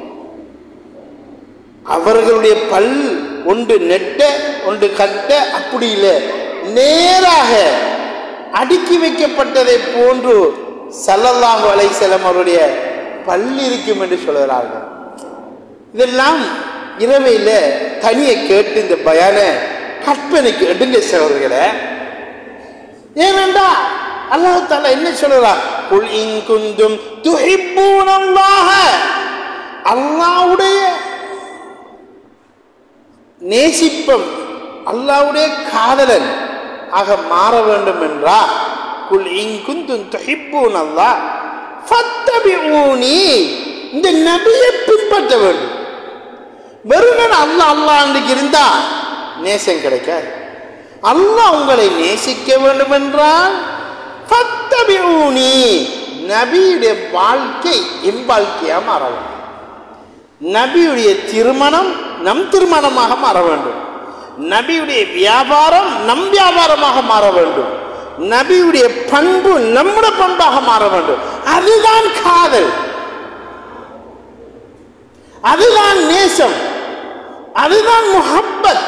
அவர்களுடைய பல் ஒன்று நெட்ட ஒன்று கட்ட அப்படி இல்லை நேராக அடுக்கி வைக்கப்பட்டதை போன்று சல்லல்லாஹு அலைஹி வஸல்லம் அவருடைய பல் இருக்கும் என்று சொல்கிறார்கள் இதெல்லாம் இரவையில் தனியை கேட்டு இந்த பயான கற்பனைக்கு எடுங்க சகோதரர்களே ஏனென்றா அல்லாஹ் தாலா என்ன சொல்றார் குல் இன் குந்தும் துஹிப்பூனல்லாஹ அல்லாஹ்வுடைய நேசிப்பம் அல்லாஹ்வுடைய காதலன் ஆக மாற வேண்டும் என்றால் குல் இன் குந்தும் துஹிப்பூனல்லாஹ் ஃபத்தபிஊனி இந்த நபியை பின்பற்ற வேண்டும் வெறுமன் அல்லாஹ் அல்லாஹ் அன்றைக்கு இருந்தா நேசம் கிடைக்காது அல்லாஹ் உங்களை நேசிக்க வேண்டும் என்றால் ஃபத்தபிஊனி நபியுடைய வாழ்க்கை என் வாழ்க்கையா மாற வேண்டும் நபியுடைய திருமணம் நம் திருமணமாக மாற வேண்டும் நபியுடைய வியாபாரம் நம் வியாபாரமாக மாற வேண்டும் நபியுடைய பண்பு நம்முடைய பண்பாக மாற வேண்டும் அதுதான் காதல் அதுதான் நேசம் அதுதான் முஹப்பத்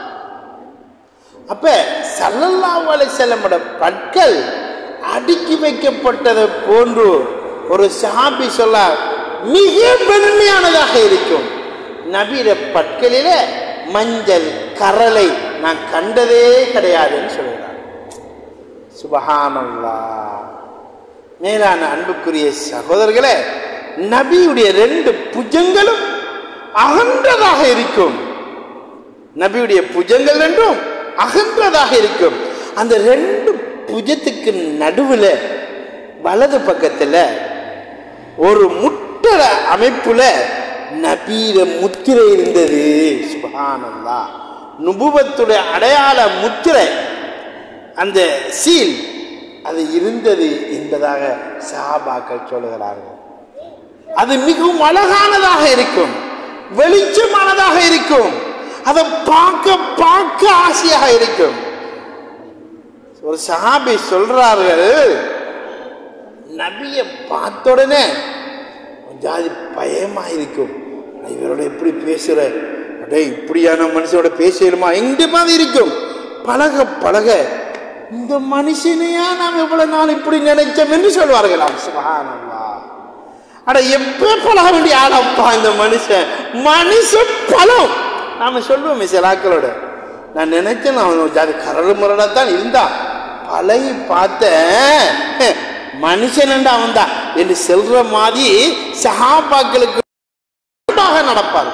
அப்ப சல்லல்லாஹு அலைஹி வஸல்லமோட பற்கள் அடுக்கி வைக்கப்பட்டதை போன்று ஒரு சஹாபி சொல்ல மிக பெருமையானதாக இருக்கும் நபியிட பற்களில மஞ்சள் கரலை நான் கண்டதே கிடையாதுன்னு சொல்கிறார் சுபஹானல்லா மேலான அன்புக்குரிய சகோதரர்களே நபியுடைய ரெண்டு புஜங்களும் அகன்றதாக இருக்கும் நபியுடைய புஜங்கள் ரெண்டும் அகன்றதாக இருக்கும் அந்த ரெண்டு புஜத்துக்கு நடுவுல வலது பக்கத்துல ஒரு முட்டர அமைப்புல நபீர முத்திரை இருந்தது சுபஹானல்லா நுபுவத்துடைய அடையாள முத்திரை அந்த சீல் அது இருந்தது என்பதாக சஹாபாக்கள் சொல்லுகிறார்கள் அது மிகவும் அழகானதாக இருக்கும் வெளிச்சமானதாக இருக்கும் அதை பார்க்க பார்க்க ஆசையாக இருக்கும் ஒரு சஹாபி சொல்றார்கள் நபியை பார்த்த உடனே ஜாதி பயமா இருக்கும் இவரோட எப்படி பேசுற அடே இப்படியான மனுஷனோட பேசணுமா எங்க மாதிரி இருக்கும் பழக பழக இந்த மனுஷனையா நாம் எவ்வளவு நாள் இப்படி நினைச்சோம் என்று சொல்வார்களாம் சுபஹானல்லாஹ் அட எப்ப பழக வேண்டிய ஆளப்பா இந்த மனுஷன் மனுஷ பழம் நாம சொல்லுவோம் சில ஆக்களோட நான் நினைச்சேன் அவன் ஜாதி கரடு முரடா தான் இருந்தான் பழகி பார்த்தேன் மனுஷன் அவன் தான் என்று சொல்ற மாதிரி சஹாபாக்களுக்கு நடப்பார்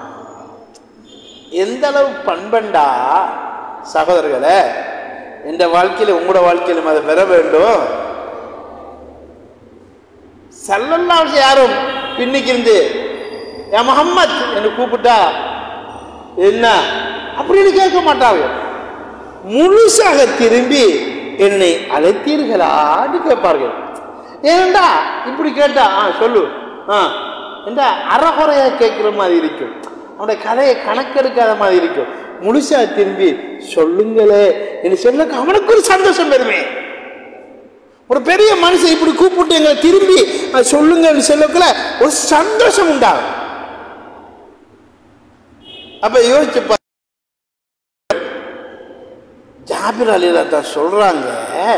எந்த அளவு பண்பண்டா சகோதரர்களே எந்த வாழ்க்கையில உங்களோட வாழ்க்கையிலும் அதை பெற வேண்டும் சல்லல்லாஹு யாரும் பின்னிக்கு இருந்து ஏ முகம்மத் என்று கூப்பிட்டா என்ன அப்படின்னு கேட்க மாட்டாங்க முழுசாக திரும்பி என்னை அழைத்தீர்களான்னு கேட்பார்கள் ஏன்டா இப்படி கேட்டா ஆ சொல்லு ஆ என்ற அறகுறையா கேட்குற மாதிரி இருக்கும் அவனுடைய கதையை கணக்கெடுக்காத மாதிரி இருக்கும் முழுசா திரும்பி சொல்லுங்களே என்று சொல்ல அவனுக்கு ஒரு சந்தோஷம் பெருமே ஒரு பெரிய மனுஷன் இப்படி கூப்பிட்டு எங்களை திரும்பி அஹ், சொல்லுங்கன்னு சொல்லக்குள்ள ஒரு சந்தோஷம் உண்டாகும் அப்ப யோசிச்சு பா ஜாபிர் அலிலா தான் சொல்றாங்க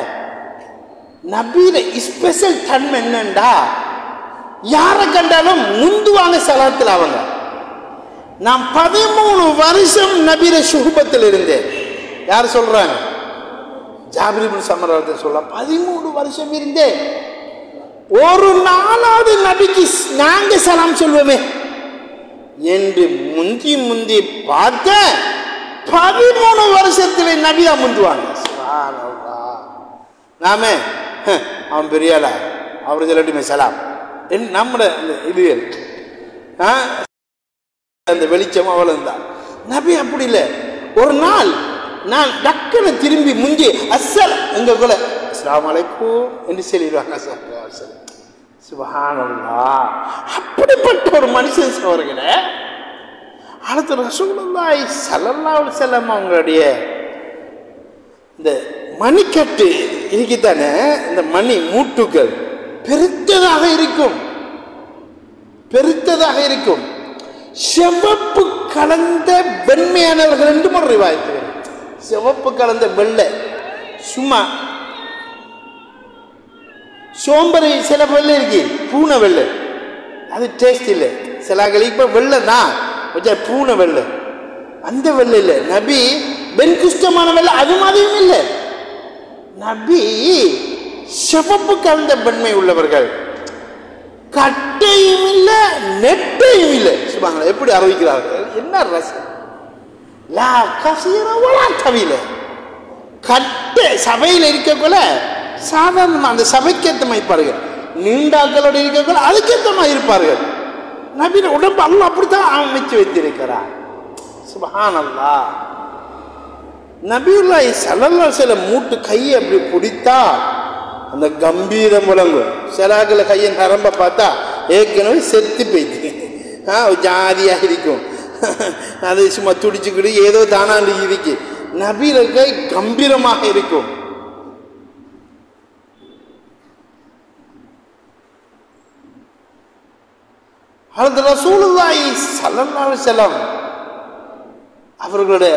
நபீர ஸ்பெஷல் தன்மை என்னண்டா யாரை கண்டாலும் முந்துவாங்க சலாத்தில் அவங்க நான் பதிமூணு வருஷம் நபீர சுகுபத்தில் இருந்தேன் யார் சொல்றாங்க ஜாபிரிபின் சமரத்தை சொல்ல பதிமூணு வருஷம் இருந்தேன் ஒரு நாளாவது நபிக்கு நாங்க சலாம் சொல்லுவோமே என்று முந்தி முந்தி பார்த்த பதிமூணு வருஷத்துல நபியா முந்துவாங்க சுப்ஹானல்லாஹ். நாம "ஹ, அவன் பெரியாளா அவரு சொல்லட்டுமே சலாம் என் நம்மட இந்த இது ஆ, அந்த வெளிச்சம் அவ்வளவுதான் நபி அப்படி இல்லை ஒரு நாள் நான் டக்குன்னு திரும்பி முந்தி அஸ்ஸல் எங்க கூட அஸ்ஸலாமு அலைக்கும் என்று சொல்லிடுவாங்க ஸல்லல்லாஹு அலைஹி வஸல்லம். சுபஹானல்லாஹ் அப்படிப்பட்ட ஒரு மனுஷன் சோர்களே அடுத்த ரசூலுல்லாஹி ஸல்லல்லாஹு அலைஹி வஸல்லம் அவங்களுடைய இந்த மணிக்கட்டு இருக்குதானே இந்த மணி மூட்டுகள் பெருத்ததாக இருக்கும் பெருத்ததாக இருக்கும் சிவப்பு கலந்த வெண்மையானவர்கள் என்று ஒரு ரிவாயத்து வருது. சிவப்பு கலந்த வெள்ளை சும்மா சோம்பரி சில வெள்ளை இருக்கு பூனை வெள்ளை அது டேஸ்ட் இல்லை சில இப்போ வெள்ளை தான் கொஞ்சம் பூனை வெள்ளை அந்த வெள்ளை இல்லை நபி பெண்குஷ்டமான வெள்ளை அது மாதிரியும் இல்லை நபி சிவப்பு கலந்த பெண்மை உள்ளவர்கள் கட்டையும் இல்லை நெட்டையும் இல்லை சுபாங்களா எப்படி அறிவிக்கிறார்கள் என்ன ரசம் லா கசீர வலா தவில கட்ட சபையில் இருக்கக்குள்ள சாதாரணமாக அந்த சபைக்கேற்ற மாதிரி இருப்பார்கள் நீண்டாக்களோட இருக்கக்குள்ள அதுக்கேற்ற மாதிரி இருப்பார்கள் நபியின் உடம்பு அல்லாஹ் அப்படித்தான் அமைச்சு வைத்திருக்கிறார் சுபஹான் அல்லாஹ் நபியுல்லாஹி ஸல்லல்லாஹு அலைஹி வஸல்லம் மூட்டு கையை அப்படி பிடித்தா அந்த கம்பீரம் முழங்கும் சிலாக்கள கையை நரம்ப பார்த்தா ஏற்கனவே செத்து போயிட்டு ஆ ஜாதியாக இருக்கும் அது சும்மா துடிச்சுக்கிட்டு ஏதோ தானாண்டு இருக்கு நபியில கை கம்பீரமாக இருக்கும் அது ரசூலுல்லாஹி ஸல்லல்லாஹு அலைஹி வஸல்லம் அவர்களுடைய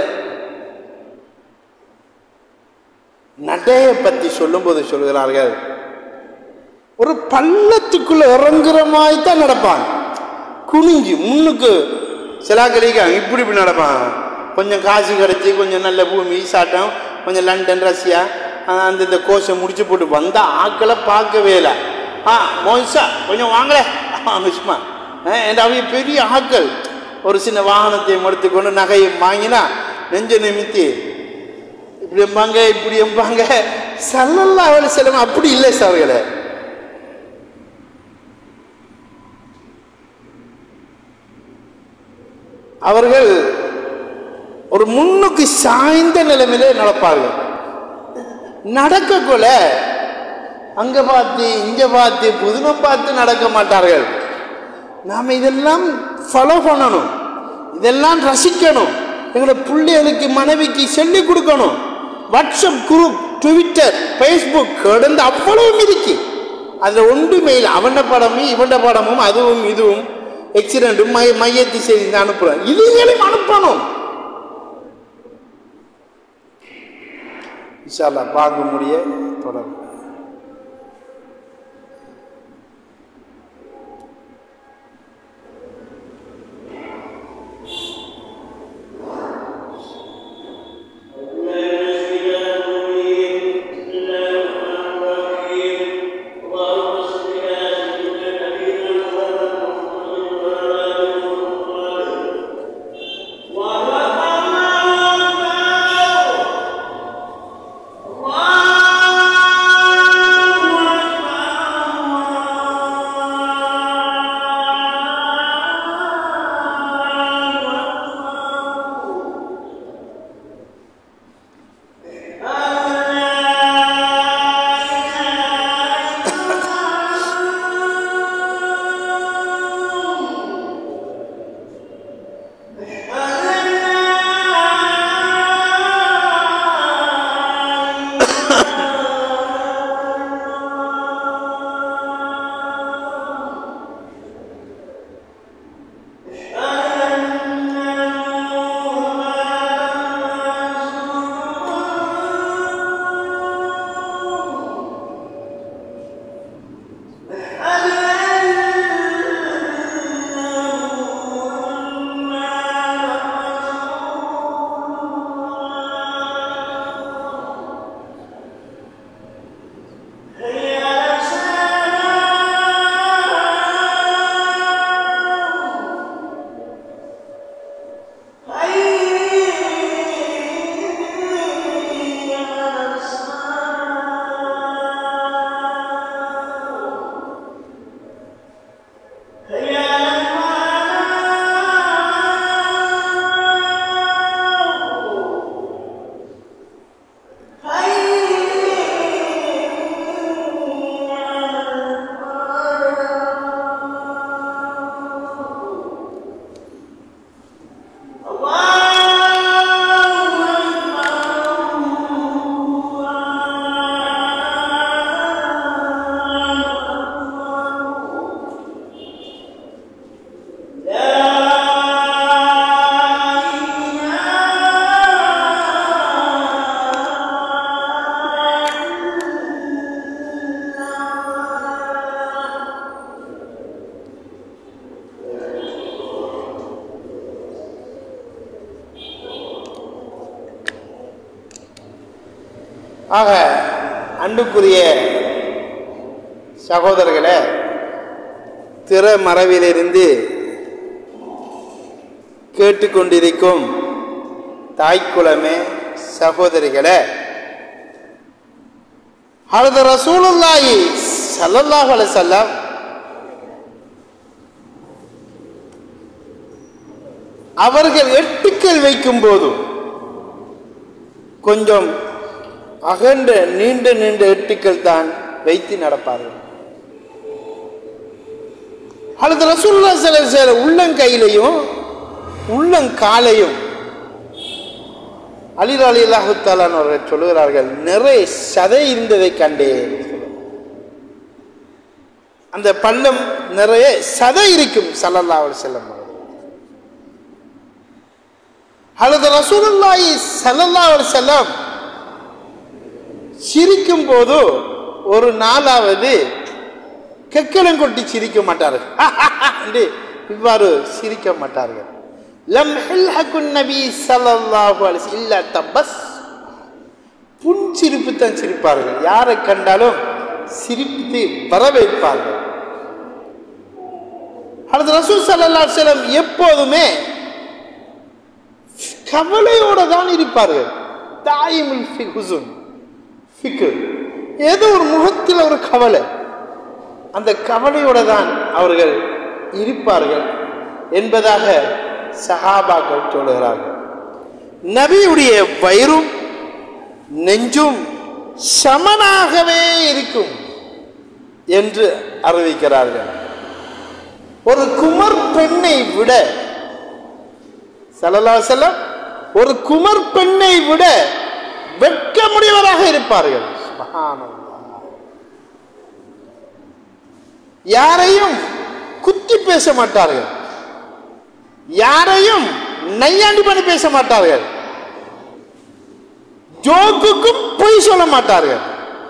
நடையை பற்றி சொல்லும்போது சொல்கிறார்கள் ஒரு பள்ளத்துக்குள்ள இறங்குற மாதிரி தான் நடப்பான் குனிஞ்சு முன்னுக்கு சிலாக்கடிக்காங்க இப்படி இப்படி நடப்பான் கொஞ்சம் காசு கிடச்சி கொஞ்சம் நல்ல பூமி சாட்டம் கொஞ்சம் லண்டன் ரஷ்யா ஆஹ் அந்த இந்த கோஷை முடிச்சு போட்டு வந்த ஆக்களை பார்க்கவே இல்லை ஆ மோசா கொஞ்சம் வாங்களே சும்மா என் அவங்க பெரிய ஆக்கள் ஒரு சின்ன வாகனத்தையும் எடுத்துக்கொண்டு நகையை வாங்கினா நெஞ்ச நிமித்தி இப்படி எம்பாங்க இப்படி எம்பாங்க சல்லல்லா அவள் செல்லம் அப்படி இல்லை சார்களே அவர்கள் ஒரு முன்னுக்கு சாய்ந்த நிலைமையிலே நடப்பார்கள் நடக்கக்குள்ள அங்க பார்த்து இங்க பார்த்து புதுமை பார்த்து நடக்க மாட்டார்கள் நாம் இதெல்லாம் ஃபாலோ பண்ணணும் இதெல்லாம் ரசிக்கணும் எங்களோட பிள்ளைகளுக்கு மனைவிக்கு சொல்லிக் கொடுக்கணும் வாட்ஸ்அப் குரூப் ட்விட்டர் ஃபேஸ்புக் கடந்து அவ்வளவும் இருக்கு அதில் ஒன்றுமே இல்லை அவன படமும் இவன படமும் அதுவும் இதுவும் எக்ஸிடென்ட்டும் மைய மையத்தை செய்தி அனுப்புகிறோம் இதுகளையும் அனுப்பணும் இன்ஷால்லா பார்க்க முடிய தொடரும் Wow! ஆக அன்புக்குரிய சகோதரர்களே திறமறைவிலிருந்து கேட்டுக்கொண்டிருக்கும் தாய்க்குலமே சகோதரிகளே ஹலது ரசூலுல்லாஹி ஸல்லல்லாஹு அலைஹி வஸல்லம் அவர்கள் எட்டுக்கள் வைக்கும் போது கொஞ்சம் அகண்ட நீண்ட நீண்ட எட்டுக்கள் தான் வைத்து நடப்பார்கள் அல்லது ரசூல்லா சில சில உள்ளங்கையிலையும் உள்ளங்காலையும் அலிர் அலி அல்லாஹுத்தாலான் அவர்கள் சொல்லுகிறார்கள் நிறைய சதை இருந்ததை கண்டேன் அந்த பள்ளம் நிறைய சதை இருக்கும் சல்லல்லா அவர் செல்லம் அல்லது ரசூலுல்லாஹி ஸல்லல்லாஹு அலைஹி வஸல்லம் சிரிக்கும் போது ஒரு நாளாவது கெக்கலம் கொட்டி சிரிக்க மாட்டார்கள் என்று இவ்வாறு சிரிக்க மாட்டார்கள் லம் ஹல்ஹகுன் நபி ஸல்லல்லாஹு அலைஹி வஸல்லம் இல்லா தபஸ் புன்சிரிப்பு தான் சிரிப்பார்கள் யாரை கண்டாலும் சிரித்து வரவேற்பார்கள் அடுத்து ரசூல் ஸல்லல்லாஹு அலைஹி வஸல்லம் எப்போதுமே கவலையோட தான் இருப்பார்கள் தாயிமுல் ஹுசுன் ஃபிக்ர் ஏதோ ஒரு முகத்தில் ஒரு கவலை அந்த கவலையோட தான் அவர்கள் இருப்பார்கள் என்பதாக சஹாபாக்கள் சொல்லுகிறார்கள் நபியுடைய வயிறும் நெஞ்சும் சமனாகவே இருக்கும் என்று அறிவிக்கிறார்கள் ஒரு குமர் பெண்ணை விட சல்லல்லாஹு அலைஹி வஸல்லம் ஒரு குமர் பெண்ணை விட வெட்க முடியவராக இருப்பார்கள் சுப்ஹானல்லாஹ். யாரையும் குத்தி பேச மாட்டார்கள் யாரையும் நையாண்டி பண்ணி பேச மாட்டார்கள் ஜோக்குக்கும் பொய் சொல்ல மாட்டார்கள்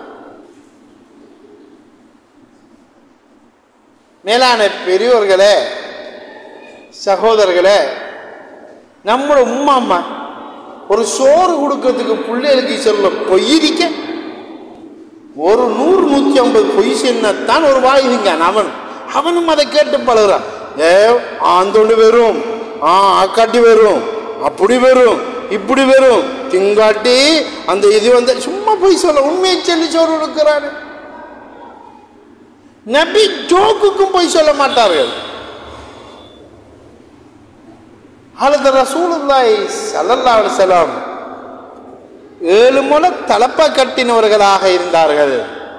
மேலான பெரியோர்களே சகோதரர்களே நம்மளோட உம்மா அம்மா ஒரு சோறு கொடுக்கறதுக்கு பிள்ளைகளுக்கு சொல்ல பொய்யிருக்க ஒரு நூறு நூத்தி ஐம்பது பொய் சொன்னத்தான் ஒரு வாயுங்க அவன் அவனும் அதை கேட்டு பழகுறான் ஏ ஆந்தோண்டு வரும் ஆ ஆக்காட்டி வரும் அப்படி வரும் இப்படி வரும் திங்காட்டி அந்த இது வந்து சும்மா பொய் சொல்ல உண்மையை சொல்லி சோறு கொடுக்கிறாரு நபி ஜோக்குக்கும் பொய் சொல்ல மாட்டார்கள் ஹலத ரசூலுல்லாஹி ஸல்லல்லாஹு அலைஹி வஸல்லம் ஏழு முறை தலப்ப கட்டினவர்களாக இருந்தார்கள்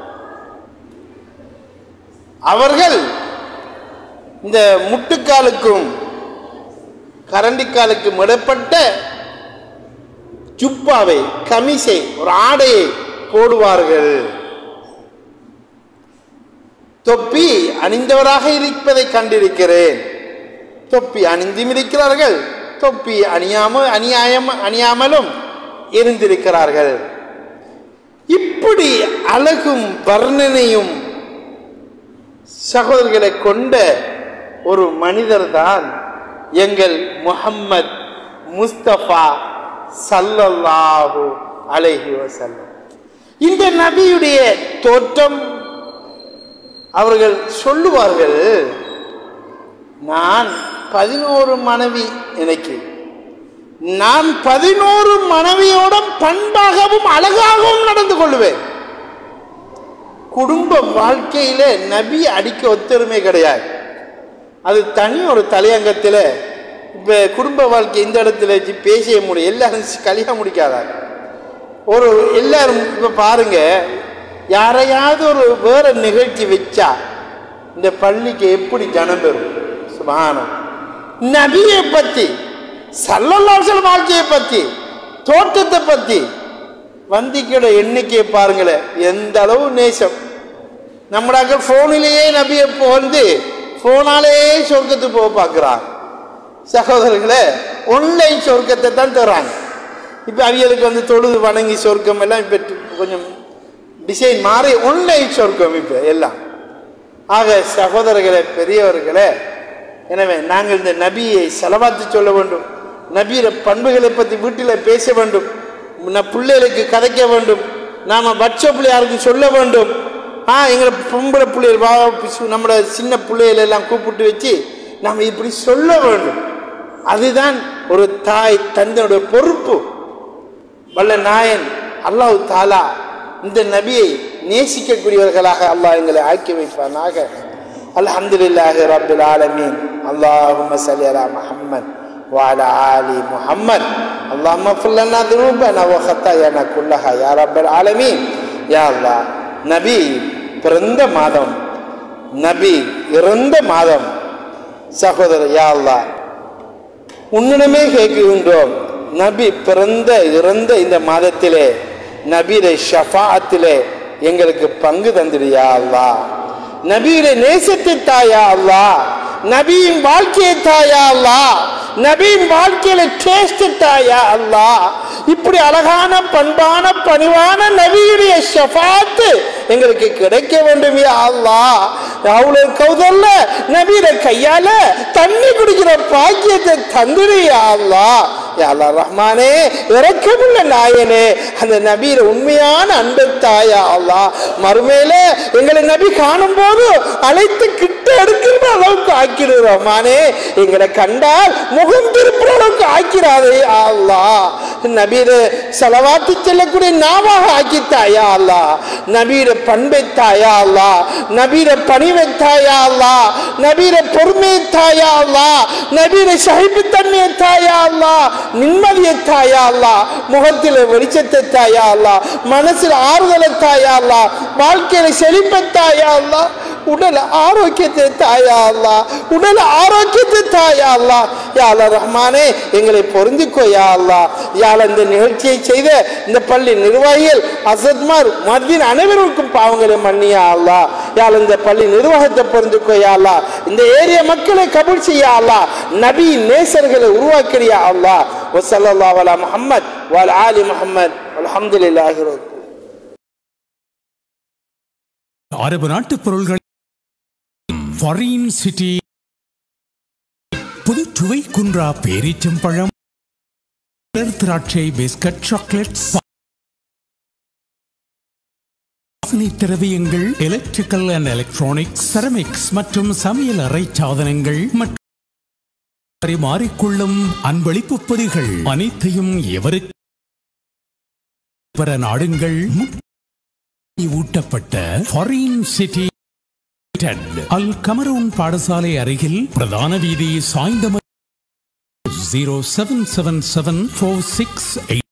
அவர்கள் இந்த முட்டுக்காலுக்கும் கரண்டிக்காலுக்கும் இடப்பட்ட ஜுப்பாவை கமிசை ஒரு ஆடையை போடுவார்கள் தொப்பி அணிந்தவராக இருப்பதை கண்டிருக்கிறேன் தொப்பி அணிந்தும் இருக்கிறார்கள் தொப்பி அணியாம அநியாயம் அணியாமலும் இருந்திருக்கிறார்கள் இப்படி அழகும் வர்ணனையும் சகோதரர்களை கொண்ட ஒரு மனிதர் தான் எங்கள் முஹம்மத் முஸ்தபா சல்லல்லாஹு அலைஹி வஸல்லம் இந்த நபியுடைய தோற்றம் அவர்கள் சொல்லுவார்கள் நான் பதினோரு மனைவி எனக்கு நான் பதினோரு மனைவியோட பண்பாகவும் அழகாகவும் நடந்து கொள்வேன் குடும்ப வாழ்க்கையில நபி அடிக்க ஒத்தருமை கிடையாது அது தனி ஒரு தலையங்கத்தில் இப்போ குடும்ப வாழ்க்கை இந்த இடத்துல வச்சு பேச முடியும் எல்லாரும் கலியாக முடிக்காதாங்க ஒரு எல்லாரும் இப்போ பாருங்க யாரையாவது ஒரு வேற நிகழ்ச்சி வச்சா இந்த பள்ளிக்கு எப்படி ஜனம் பெறும் சுபானம் நபியை பத்தி சல்லல்லாசல் வாழ்க்கையை பத்தி தோட்டத்தை பத்தி வந்திக்கிற எண்ணிக்கையை பாருங்களேன் எந்த அளவு நேசம் நம்மடாக்க ஃபோனிலேயே நபியை வந்து ஃபோனாலேயே சொர்க்கத்துக்கு போக பார்க்குறாங்க சகோதரர்களே ஒன்லைன் சொர்க்கத்தை தான் தர்றாங்க இப்போ அவியலுக்கு வந்து தொழுது வணங்கி சொர்க்கம் எல்லாம் இப்போ கொஞ்சம் டிசைன் மாறி ஒன்லைன் சொர்க்கம் இப்போ எல்லாம் ஆக சகோதரர்களே பெரியவர்களே எனவே நாங்கள் இந்த நபியை செலவாத்து சொல்ல வேண்டும் நபியிற பண்புகளை பற்றி வீட்டில் பேச வேண்டும் ந பிள்ளைகளுக்கு கதைக்க வேண்டும் நாம் பச்சை பிள்ளையாருக்கு சொல்ல வேண்டும் ஆ எங்களை பொம்பளை பிள்ளைகள் வா பிசு- நம்மளோட சின்ன பிள்ளைகள் எல்லாம் கூப்பிட்டு வச்சு நாம் இப்படி சொல்ல வேண்டும் அதுதான் ஒரு தாய் தந்தையோட பொறுப்பு வல்ல நாயன் அல்லாஹ் தாலா இந்த நபியை நேசிக்கக்கூடியவர்களாக அல்லாஹ் எங்களை ஆக்கி வைப்பானாக அல்ஹம்துலில்லாஹி ரப்பில் ஆலமீன் அல்லாஹும்ம ஸல்லி அலா முஹம்மத் وعلى آل محمد اللهم اغفر لنا ذنوبنا وخطايانا كلها يا رب العالمين يا الله நபி பிறந்த மாதம் நபி இறந்த மாதம் சகோதரர் யா அல்லாஹ் உன்னிடமே கேட்கின்றோம் நபி பிறந்த இறந்த இந்த மாதத்திலே நபியுடைய ஷஃபாத்திலே எங்களுக்கு பங்கு தந்திரியா அல்லா நபியுடைய நேசத்தை தாயா அல்லா நபியின் வாழ்க்கையை தாயா அல்லா நபியின் வாழ்க்கையில டேஸ்ட் தாயா அல்லா இப்படி அழகான பண்பான பணிவான நபியுடைய ஷஃபாத்து எங்களுக்கு கிடைக்க வேண்டும் யா அல்லாஹ் அவ்வளவு கௌதல்ல நபியில கையால தண்ணி குடிக்கிற பாக்கியத்தை தந்துடுயா அல்லாஹ் யா அல்லாஹ் ரஹ்மானே இறக்கமுள்ள நாயனே அந்த நபியில உண்மையான அன்பை தாயா அல்லாஹ் மறுமையில எங்களை நபி காணும் போது அழைத்து கிட்ட எடுக்கிற அளவுக்கு ஆக்கிடு ரஹ்மானே எங்களை கண்டால் முகம் திருப்புற அளவுக்கு ஆக்கிறாதே அல்லாஹ் நபீர செலவாத்து செல்லக்கூடிய நாவாக ஆக்கித்தாயா அல்லா நபீர பண்பை தாயா அல்லா நபீர பணிவை தாயா அல்லா நபீர பொறுமை தாயா அல்லா நபீர சகிப்புத்தன்மையை தாயா அல்லா நிம்மதியை தாயா அல்லா முகத்தில் வெளிச்சத்தை தாயா அல்லா மனசில் ஆறுதலை தாயா அல்லா வாழ்க்கையில செழிப்பை தாயா அல்லா உடல் ஆரோக்கியத்தை தாயா அல்லா உடல் ஆரோக்கியத்தை தாயா அல்லா யால ரஹ்மானே எங்களை பொருந்திக்கோ யா அல்லா யால இந்த நிகழ்ச்சியை செய்த இந்த பள்ளி நிர்வாகிகள் அசத்மார் மத்தியின் அனைவருக்கும் பாவங்களை மன்னியா அல்லா யால இந்த பள்ளி நிர்வாகத்தை பொருந்திக்கோ யா அல்லா இந்த ஏரியா மக்களை கபூல் செய்ய அல்லா நபி நேசர்களை உருவாக்கிறியா அல்லா வசல்லா வலா முஹம்மத் வால் ஆலி முஹம்மத் அல்ஹம்துலில்லாஹி ரப் அரபு நாட்டு பொருள்கள் ஃபாரின் சிட்டி புது சுவை குன்றா பேரீச்சம்பழம் உலர் திராட்சை பிஸ்கட் சாக்லேட்ஸ் வாசனை திரவியங்கள் எலக்ட்ரிக்கல் அண்ட் எலக்ட்ரானிக்ஸ் செரமிக்ஸ் மற்றும் சமையல் அறை சாதனங்கள் மற்றும் மாறிக்கொள்ளும் அன்பளிப்பு பொதிகள் அனைத்தையும் எவருக்கு பெற நாடுங்கள் முட்டி ஊட்டப்பட்ட ஃபாரின் சிட்டி அல் கமரூன் பாடசாலை அருகில் பிரதான வீதி சாய்ந்தம zero seven seven seven four six